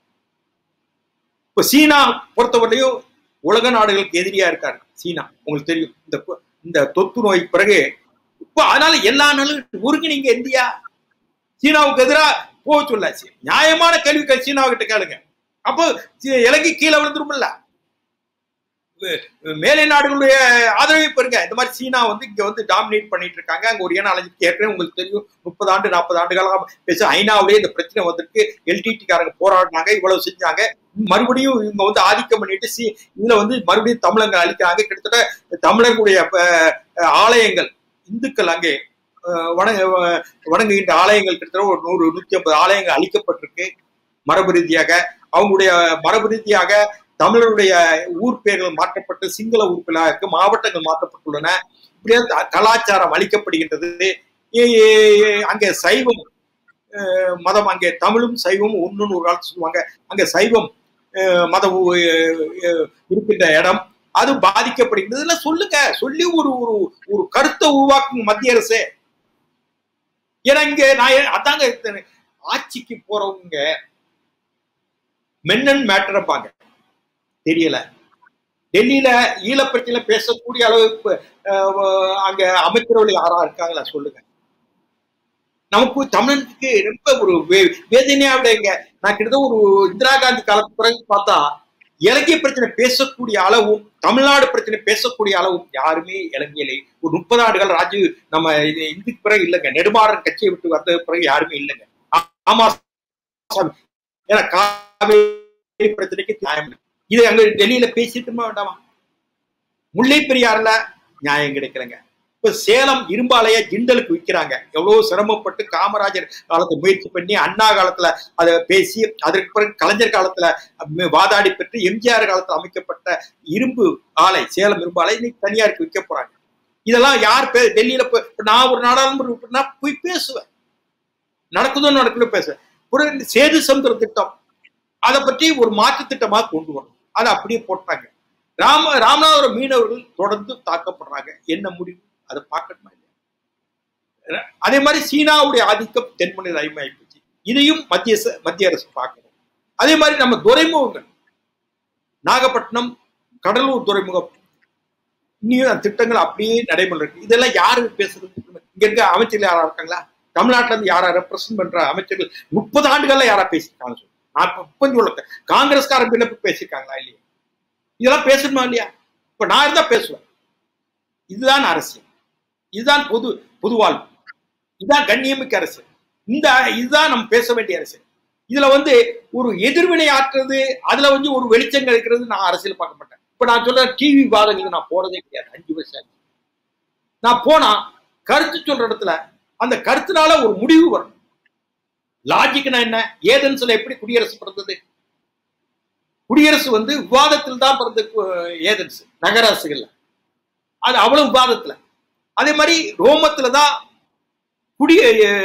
[SPEAKER 2] இப்ப சீனா பொறுத்தவரையிலையும் உலக நாடுகளுக்கு எதிரியா இருக்காரு சீனா உங்களுக்கு தெரியும் இந்த கு- இந்த தொத்து நோய் பிறகு இப்ப அதனால எல்லா நாளும் ஒருங்கிணைங்க இந்தியா சீனாவுக்கு எதிரா போக சொல்ல நியாயமான கேள்விகள் சீனா கிட்ட கேளுங்க அப்போ சி- இலங்கை கீழே விழுந்துருமில்ல வே- மேலை நாடுகளுடைய ஆதரவை பெறுங்க இந்த மாதிரி சீனா வந்து இங்க வந்து டாமினேட் பண்ணிட்டு இருக்காங்க அங்க ஒரு ஏன்னா அலைஞ்சு ஏற்கனவே உங்களுக்கு தெரியும் முப்பது ஆண்டு நாற்பது ஆண்டு காலம் பேச ஐநாவிலே இந்த பிரச்சனை வந்திருக்கு எல்டிடி காரங்க போராடினாங்க இவ்வளவு செஞ்சாங்க மறுபடியும் இவங்க வந்து ஆதிக்கம் பண்ணிட்டு சி இதுல வந்து மறுபடியும் தமிழங்க அழிக்கிறாங்க கிட்டத்தட்ட தமிழர்களுடைய அஹ், ஆலயங்கள் இந்துக்கள் அங்கே அஹ், வணங்க அஹ், வணங்குகின்ற ஆலயங்கள் கிட்டத்தட்ட ஒரு நூறு நூத்தி ஐம்பது ஆலயங்கள் அழிக்கப்பட்டிருக்கு மரபு ரீதியாக அவங்களுடைய மரபு ரீதியாக தமிழருடைய ஊர் பெயர்கள் மாற்றப்பட்டு சிங்கள ஊர் பெயராக மாவட்டங்கள் மாற்றப்பட்டுள்ளன இப்படியே த- கலாச்சாரம் அளிக்கப்படுகின்றது ஏ- ஏ- ஏ- அங்கே சைவம் அஹ், மதம் அங்கே தமிழும் சைவமும் ஒண்ணுன்னு ஒரு காலத்து சொல்லுவாங்க அங்கே சைவம் அஹ், மதம் அஹ், அஹ், இருக்கின்ற இடம் அது பாதிக்கப்படுகின்றது இதெல்லாம் சொல்லுங்க சொல்லி ஒரு ஒரு ஒரு கருத்தை உருவாக்குங்க மத்திய அரசு ஏன்னா இங்க நான் ஏன் அதாங்க இத்தனை- ஆட்சிக்கு போறவங்க மென்னன் மேட்டரப்பாங்க தெரியல டெல்லியில ஈழப்பிரச்சனை பேசக்கூடிய அளவுக்கு அஹ், அங்க அமைச்சரவர்கள் யாரா இருக்காங்களா சொல்லுங்க நமக்கு தமிழனுக்கு ரொம்ப ஒரு வே- வேதனையா விடைங்க நான் கிட்டத்தட்ட ஒரு இந்திரா காந்தி காலத்து பிறகு பார்த்தா இலங்கை பிரச்சனை பேசக்கூடிய அளவும் தமிழ்நாடு பிரச்சனை பேசக்கூடிய அளவும் யாருமே இலங்கையிலே ஒரு முப்பது ஆண்டுகள் ராஜீவ் நம்ம இது இதுக்கு பிறகு இல்லைங்க நெடுமாறன் கட்சியை விட்டு வந்த பிறகு யாருமே இல்லைங்க ஆ- ஆமா சாமி ஏன்னா காவேரி பிரச்சனைக்கு நியாயம் இல்லை. இது அங்க டெல்லியில பேசிட்டுமா வேண்டாமா முல்லை பெரியாறுல நியாயம் கிடைக்கலங்க இப்ப சேலம் இரும்பாலைய ஜிண்டலுக்கு விற்கிறாங்க எவ்வளவு சிரமப்பட்டு காமராஜர் காலத்தை முயற்சி பண்ணி அண்ணா காலத்துல அதை பேசி அதற்கு பிறகு கலைஞர் காலத்துல ம- வாதாடி பெற்று எம்ஜிஆர் காலத்துல அமைக்கப்பட்ட இரும்பு ஆலை சேலம் இரும்பு ஆலை இன்னைக்கு தனியாருக்கு விற்க போறாங்க இதெல்லாம் யார் பே டெல்லியில போய் இப்ப நான் ஒரு நாடாளுமன்ற உறுப்பினர்னா போய் பேசுவேன் நடக்குதோ நடக்கல பேசுவேன் ஒரு சேது சமுத்திர திட்டம் அதை பற்றி ஒரு மாற்று திட்டமா கொண்டு வரணும் அதை அப்படியே போட்டாங்க ராம ராமநாதபுரம் மீனவர்கள் தொடர்ந்து தாக்கப்படுறாங்க என்ன முடிவு அதை பார்க்கணுமா இல்லையா அதே மாதிரி சீனாவுடைய ஆதிக்கம் தென்மனில் அதிகமாகி போச்சு இதையும் மத்திய ச- மத்திய அரசு பார்க்கணும் அதே மாதிரி நம்ம துறைமுகங்கள் நாகப்பட்டினம் கடலூர் துறைமுகம் இன்னும் அந்த திட்டங்கள் அப்படியே நடைமுறை இருக்கு இதெல்லாம் யாரு பேசுறது இங்க இருக்க அமைச்சர்கள் யாரா இருக்காங்களா தமிழ்நாட்டுல இருந்து யாரா ரெப்ரசன்ட் பண்ற அமைச்சர்கள் முப்பது ஆண்டுகள்ல யாரா பேசியிருக்காங்க சொல்லு. நான் இப்ப இப்ப சொல்ல காங்கிரஸ்காரன் பின்னப்பு பேசியிருக்காங்களா இல்லையா இதெல்லாம் பேசணுமா இல்லையா இப்ப நான் இருந்தா பேசுவேன் இதுதான் அரசியல் இதுதான் பொது பொது வாழ்வு இதுதான் கண்ணியமிக்க அரசு இந்த இதுதான் நம்ம பேச வேண்டிய அரசு இதுல வந்து ஒரு எதிர்வினை ஆற்றுறது அதுல வந்து ஒரு வெளிச்சம் கிடைக்கிறது நான் அரசியல் பார்க்க மாட்டேன் இப்ப நான் சொல்ற டிவி விவாதங்களுக்கு நான் போறதே கிடையாது அஞ்சு வருஷம் ஆச்சு. நான் போனா கருத்து சொல்ற இடத்துல அந்த கருத்துனால ஒரு முடிவு வரும் லாஜிக்னா என்ன ஏதென்ஸ்ல எப்படி குடியரசு பிறந்தது குடியரசு வந்து விவாதத்தில் தான் பிறந்த கு- ஏதென்ஸ் நகராசுகள்ல அது அவ்வளவு விவாதத்துல அதே மாதிரி ரோமத்துல தான் குடி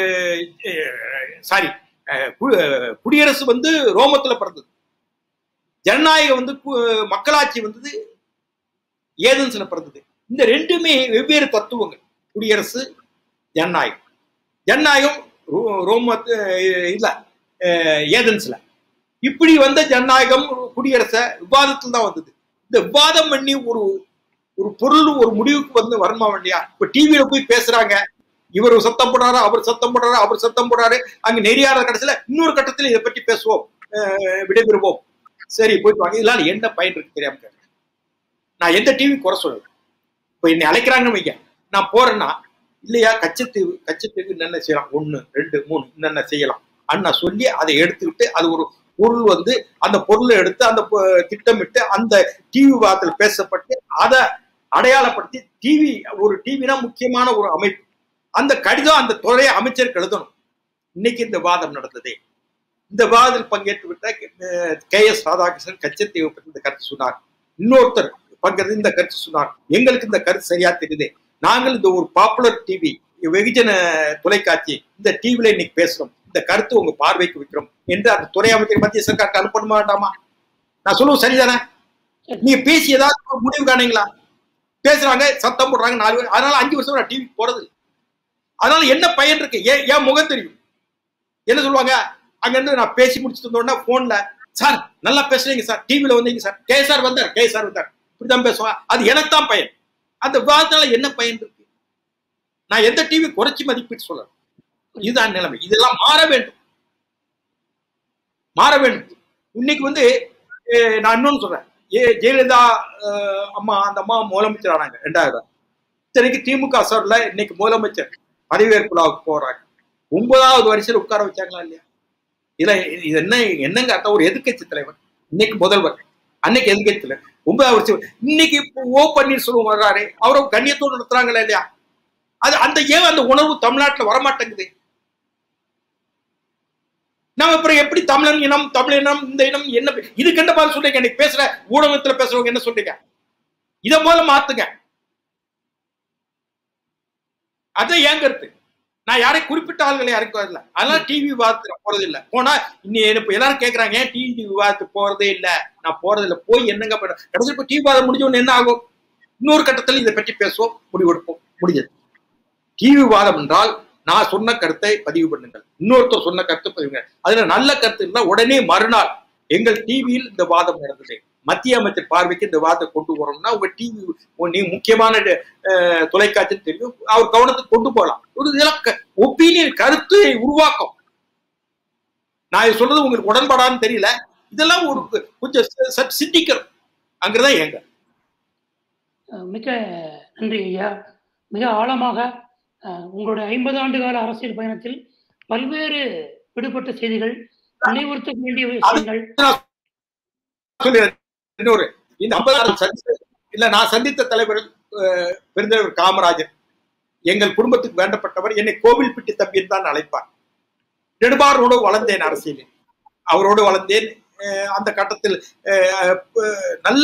[SPEAKER 2] சாரி குடியரசு வந்து ரோமத்துல பிறந்தது ஜனநாயகம் வந்து கு- மக்களாட்சி வந்தது ஏதென்ஸ்ல பிறந்தது இந்த ரெண்டுமே வெவ்வேறு தத்துவங்கள் குடியரசு ஜனநாயகம் ஜனநாயகம் ரோ- ரோம இல்ல அஹ், ஏதென்ஸ்ல இப்படி வந்த ஜனநாயகம் குடியரச விவாதத்தில் தான் வந்தது இந்த விவாதம் பண்ணி ஒரு ஒரு பொருள் ஒரு முடிவுக்கு வந்து வரணுமா இல்லையா இப்ப டிவியில போய் பேசுறாங்க இவர் சத்தம் போடுறாரு அவர் சத்தம் போடுறாரு அவர் சத்தம் போடுறாரு அங்க நெறியாளர் கடைசியில இன்னொரு கட்டத்தில் இதை பற்றி பேசுவோம் அஹ், விடைபெறுவோம் சரி போயிட்டு வாங்க இதெல்லாம் என்ன பயன் இருக்கு தெரியாம கேட்கிறேன். நான் எந்த டிவி குறை சொல்றேன் இப்ப என்னை அழைக்கிறாங்கன்னு வைங்க நான் போறேன்னா இல்லையா கச்சத்தீவு கச்சத்தீவு என்னென்ன செய்யலாம் ஒண்ணு ரெண்டு மூணு என்னென்ன செய்யலாம் அண்ணா சொல்லி அதை எடுத்துக்கிட்டு அது ஒரு பொருள் வந்து அந்த பொருளை எடுத்து அந்த பொ- திட்டமிட்டு அந்த டிவி வாரத்தில் பேசப்பட்டு அதை அடையாளப்படுத்தி டிவி ஒரு டிவினா முக்கியமான ஒரு அமைப்பு அந்த கடிதம் அந்த துறையை அமைச்சருக்கு எழுதணும் இன்னைக்கு இந்த வாதம் நடந்ததே இந்த விவாதத்தில் பங்கேற்று விட்ட கே எஸ் ராதாகிருஷ்ணன் கச்சத்தீவை பற்றி இந்த கருத்து சொன்னார் இன்னொருத்தர் பங்கேற்று இந்த கருத்து சொன்னார் எங்களுக்கு இந்த கருத்து சரியா தெரியுது நாங்கள் இந்த ஒரு பாப்புலர் டிவி வெகுஜன தொலைக்காட்சி இந்த டிவில இன்னைக்கு பேசுறோம் இந்த கருத்து உங்க பார்வைக்கு வைக்கிறோம் என்று அந்த துறை அமைச்சர் மத்திய சர்க்காருக்கு அனுப்பணுமா வேண்டாமா நான் சொல்லுவது சரிதானே நீங்க பேசி ஏதாவது ஒரு முடிவு காணீங்களா பேசுறாங்க சத்தம் போடுறாங்க நாலு பேர் அதனால அஞ்சு வருஷம் நான் டிவிக்கு போறது இல்ல. அதனால என்ன பயன் இருக்கு ஏன் ஏன் முகம் தெரியும் என்ன சொல்லுவாங்க அங்க இருந்து நான் பேசி முடிச்சுட்டு வந்தோடனே போன்ல சார் நல்லா பேசுறீங்க சார் டிவில வந்தீங்க சார் கே சார் வந்தார் கே சார் வந்தார் இப்படிதான் பேசுவான் அது எனக்கு தான் பயன் அந்த விவாதத்தால என்ன பயன் இருக்கு நான் எந்த டிவி குறைச்சி மதிப்பீட்டு சொல்றேன் இதுதான் நிலைமை இதெல்லாம் மாற வேண்டும் மாற வேண்டும் இன்னைக்கு வந்து அஹ், நான் இன்னொன்னு சொல்றேன் ஏ ஜெயலலிதா அஹ், அம்மா அந்த அம்மா முதலமைச்சர் ஆனாங்க ரெண்டாயிரம் இத்தனைக்கு திமுக சார்ல இன்னைக்கு முதலமைச்சர் பதவியேற்பு விழாவுக்கு போறாங்க ஒன்பதாவது வரிசையில் உட்கார வச்சாங்களா இல்லையா இல்ல இது என்ன என்னங்க அர்த்தம் ஒரு எதிர்க்கட்சி தலைவர் இன்னைக்கு முதல்வர் அன்னைக்கு எதிர்க்கட்சி தலைவர் ஒன்பதாவது வருஷம் இன்னைக்கு இப்போ ஓ பன்னீர்செல்வம் வர்றாரு அவரை கண்ணியத்தோடு நடத்துறாங்களா இல்லையா அது அந்த ஏன் அந்த உணர்வு தமிழ்நாட்டுல வரமாட்டேங்குது நம்ம அப்புறம் எப்படி தமிழன் இனம் தமிழ் இனம் இந்த இனம் என்ன இது கண்ட மாதிரி சொல்றீங்க இன்னைக்கு பேசுற ஊடகத்துல பேசுறவங்க என்ன சொல்றீங்க இதை போல மாத்துங்க அதான் ஏன் கருத்து நான் யாரையும் குறிப்பிட்ட ஆள்களை யாருக்கும் வரல அதெல்லாம் டிவி விவாதத்துக்கு போறது இல்ல போனா இன்னி இப்ப எல்லாரும் கேக்குறாங்க ஏன் டிவி விவாதத்துக்கு போறதே இல்ல நான் போறது இல்ல போய் என்னங்க பண்ண கடைசி இப்ப டிவி விவாதம் முடிஞ்ச உடனே என்ன ஆகும் இன்னொரு கட்டத்தில் இதை பற்றி பேசுவோம் முடிவெடுப்போம் முடிஞ்சது டிவி விவாதம் என்றால் நான் சொன்ன கருத்தை பதிவு பண்ணுங்கள் இன்னொருத்தர் சொன்ன கருத்தை பதிவு பண்ணுங்கள் அதுல நல்ல கருத்து இருந்தா உடனே மறுநாள் எங்கள் டிவியில் இந்த வாதம் நடந்தது மத்திய அமைச்சர் பார்வைக்கு இந்த வார்த்தை கொண்டு போறோம்னா உங்க டிவி நீ முக்கியமான அஹ், தொலைக்காட்சி தெரியும் அவர் கவனத்துக்கு கொண்டு போகலாம் ஒரு இதெல்லாம் ஒப்பீனியன் கருத்தை உருவாக்கும் நான் இது சொல்றது உங்களுக்கு உடன்பாடான்னு தெரியல இதெல்லாம் ஒரு கொஞ்சம் ச- சற்று சிந்திக்கணும் அங்கதான் எங்க
[SPEAKER 1] அஹ் மிக்க நன்றி ஐயா மிக ஆழமாக அஹ், உங்களுடைய ஐம்பது ஆண்டு கால அரசியல் பயணத்தில் பல்வேறு விடுபட்ட செய்திகள் நினைவுறுத்த வேண்டிய விஷயங்கள்
[SPEAKER 2] சொல்லுறேன் இன்னொரு இந்த ஐம்பதாயிரம் சந்தித்த இல்ல நான் சந்தித்த தலைவர் அஹ், பெருந்தலைவர் காமராஜர் எங்கள் குடும்பத்துக்கு வேண்டப்பட்டவர் என்னை கோவில்பட்டி தம்பின்னு தான் அழைப்பார் நெடுமாறோடு வளர்ந்தேன் அரசியலில் அவரோடு வளர்ந்தேன் அஹ், அந்த கட்டத்தில் அஹ், அஹ், நல்ல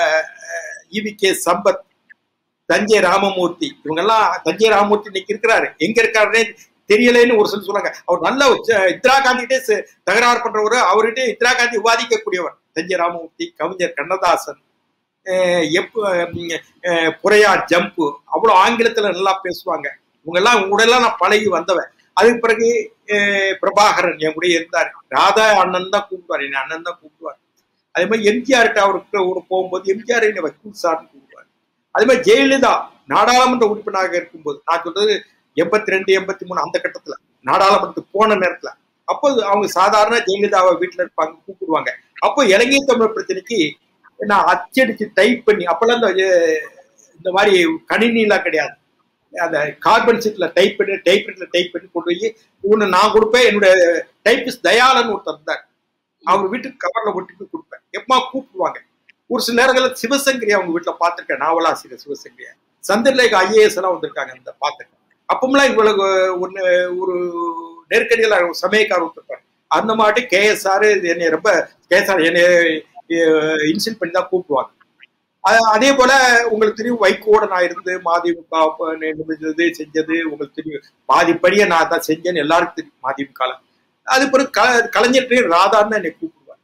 [SPEAKER 2] இவி கே சம்பத் தஞ்சை ராமமூர்த்தி இவங்கெல்லாம் தஞ்சை ராமமூர்த்தி இன்னைக்கு இருக்கிறாரு எங்க இருக்காருன்னே தெரியலைன்னு ஒரு சிலர் சொல்றாங்க அவர் நல்ல அஹ், இந்திரா காந்திகிட்டே ச- தகராறு பண்றவர் அவர்கிட்ட இந்திரா காந்தி விவாதிக்கக்கூடியவர் தஞ்சை ராமமூர்த்தி கவிஞர் கண்ணதாசன் அஹ், எப் உம், அஹ், புரையார் ஜம்பு அவ்வளவு ஆங்கிலத்துல நல்லா பேசுவாங்க இவங்க எல்லாம் உங்க கூட எல்லாம் நான் பழகி வந்தவன் அதுக்கு பிறகு அஹ், பிரபாகரன் என் கூட இருந்தார் ராதா அண்ணன் தான் கூப்பிடுவார் என்னை அண்ணன் தான் கூப்பிடுவார் அதே மாதிரி எம்ஜிஆர்கிட்ட அவருக்கு ஒரு போகும்போது எம்ஜிஆர் என்னை வக்கீல் சார்னு கூப்பிடுவார் அதே மாதிரி ஜெயலலிதா நாடாளுமன்ற உறுப்பினராக இருக்கும்போது நான் சொல்றது எண்பத்தி ரெண்டு எண்பத்தி மூணு அந்த கட்டத்துல நாடாளுமன்றத்துக்கு போன நேரத்துல அப்போ அவங்க சாதாரண ஜெயலலிதாவை வீட்டுல இருப்பாங்க கூப்பிடுவாங்க அப்போ இலங்கை தமிழர் பிரச்சனைக்கு நான் அச்சடிச்சு டைப் பண்ணி அப்பெல்லாம் இந்த அஹ், இந்த மாதிரி கணினிலாம் கிடையாது அந்த கார்பன் சீட்ல டைப் பண்ணி டைப் டைப் பண்ணி கொண்டு போய் ஒன்று நான் கொடுப்பேன் என்னுடைய டைப்பிஸ்ட் தயாளன் ஒருத்தர் இருந்தார் அவர் வீட்டுக்கு கவர்ல ஒட்டி போய் கொடுப்பேன் எப்பமா கூப்பிடுவாங்க ஒரு சில நேரங்களில் சிவசங்கரி அவங்க வீட்டுல பார்த்திருக்கேன் நாவலாசிரியர் சிவசங்கரியா சந்திரலேக ஐஏஎஸ் எல்லாம் வந்திருக்காங்க இந்த பார்த்திருக்கேன் அப்பமெல்லாம் இவ்வளவு ஒன்று ஒரு நெருக்கடியில் சமயக்காரர் ஒருத்தர் அந்த மாதிரி கேஎஸ்ஆர் என்னை ரொம்ப கேஎஸ்ஆர் என்னை இன்சல்ட் பண்ணி தான் கூப்பிடுவாங்க அ- அதே போல உங்களுக்கு தெரியும் வைகோட நான் இருந்து மதிமுக அப்ப நிமிர்ந்தது செஞ்சது உங்களுக்கு தெரியும் பாதிப்படியே நான் தான் செஞ்சேன்னு எல்லாருக்கும் தெரியும் மதிமுக அது பிறகு க கலைஞர் ராதான்னு என்னை கூப்பிடுவார்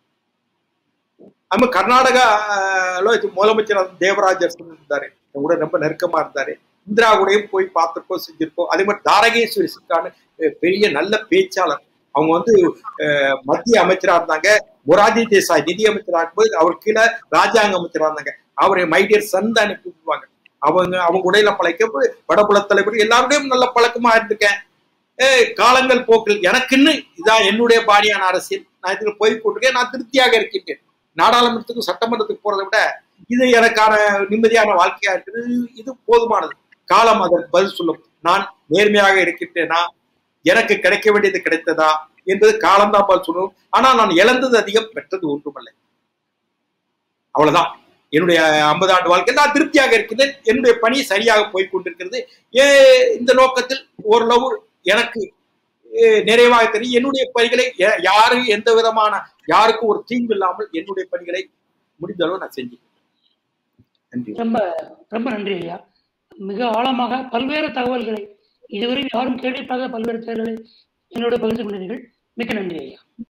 [SPEAKER 2] நம்ம கர்நாடகால முதலமைச்சர் தேவராஜ் அரசன் இருந்தாரு என் கூட ரொம்ப நெருக்கமா இருந்தாரு இந்திரா கூடயும் போய் பார்த்திருக்கோம் செஞ்சிருக்கோம் அதே மாதிரி தாரகேஸ்வரி சிக்கான பெரிய நல்ல பேச்சாளர் அவங்க வந்து அஹ், மத்திய அமைச்சரா இருந்தாங்க மொராஜி தேசாய் நிதி அமைச்சரா இருக்கும்போது அவர் கீழே ராஜாங்க அமைச்சரா இருந்தாங்க அவரை மைடியர் சன் தான் எனக்கு கூப்பிடுவாங்க அவங்க அவங்க கூட எல்லாம் பழக்க வடபுல தலைவர் எல்லாரோடையும் நல்ல பழக்கமா இருந்திருக்கேன் ஏய், காலங்கள் போக்கில் எனக்குன்னு இதான் என்னுடைய பாணியான அரசியல் நான் இதுல போய் போட்டிருக்கேன் நான் திருப்தியாக இருக்கின்றேன் நாடாளுமன்றத்துக்கும் சட்டமன்றத்துக்கு போறதை விட இது எனக்கான நிம்மதியான வாழ்க்கையா இருக்குது இது போதுமானது காலம் அதற்கு பதில் சொல்லும் நான் நேர்மையாக இருக்கின்றேனா எனக்கு கிடைக்க வேண்டியது கிடைத்ததா என்பது காலம்தான் பதில் சொல்லும் ஆனா நான் இழந்தது அதிகம் பெற்றது ஒன்றுமல்ல அவ்வளவுதான் என்னுடைய ஐம்பது ஆண்டு வாழ்க்கை நான் திருப்தியாக இருக்கின்றேன் என்னுடைய பணி சரியாக போய் கொண்டிருக்கிறது ஏ இந்த நோக்கத்தில் ஓரளவு எனக்கு ஏ, நிறைவாக தெரியும் என்னுடைய பணிகளை யா- யாரு எந்த விதமான யாருக்கும் ஒரு தீங்கு இல்லாமல் என்னுடைய பணிகளை முடிந்த அளவு நான் செஞ்சேன் நன்றி
[SPEAKER 1] ரொம்ப ரொம்ப நன்றி ஐயா மிக ஆழமாக பல்வேறு தகவல்களை இதுவரை யாரும் கேள்விப்படாத பல்வேறு தகவல்களை என்னோட பகிர்ந்து கொண்டீர்கள் மிக்க நன்றி ஐயா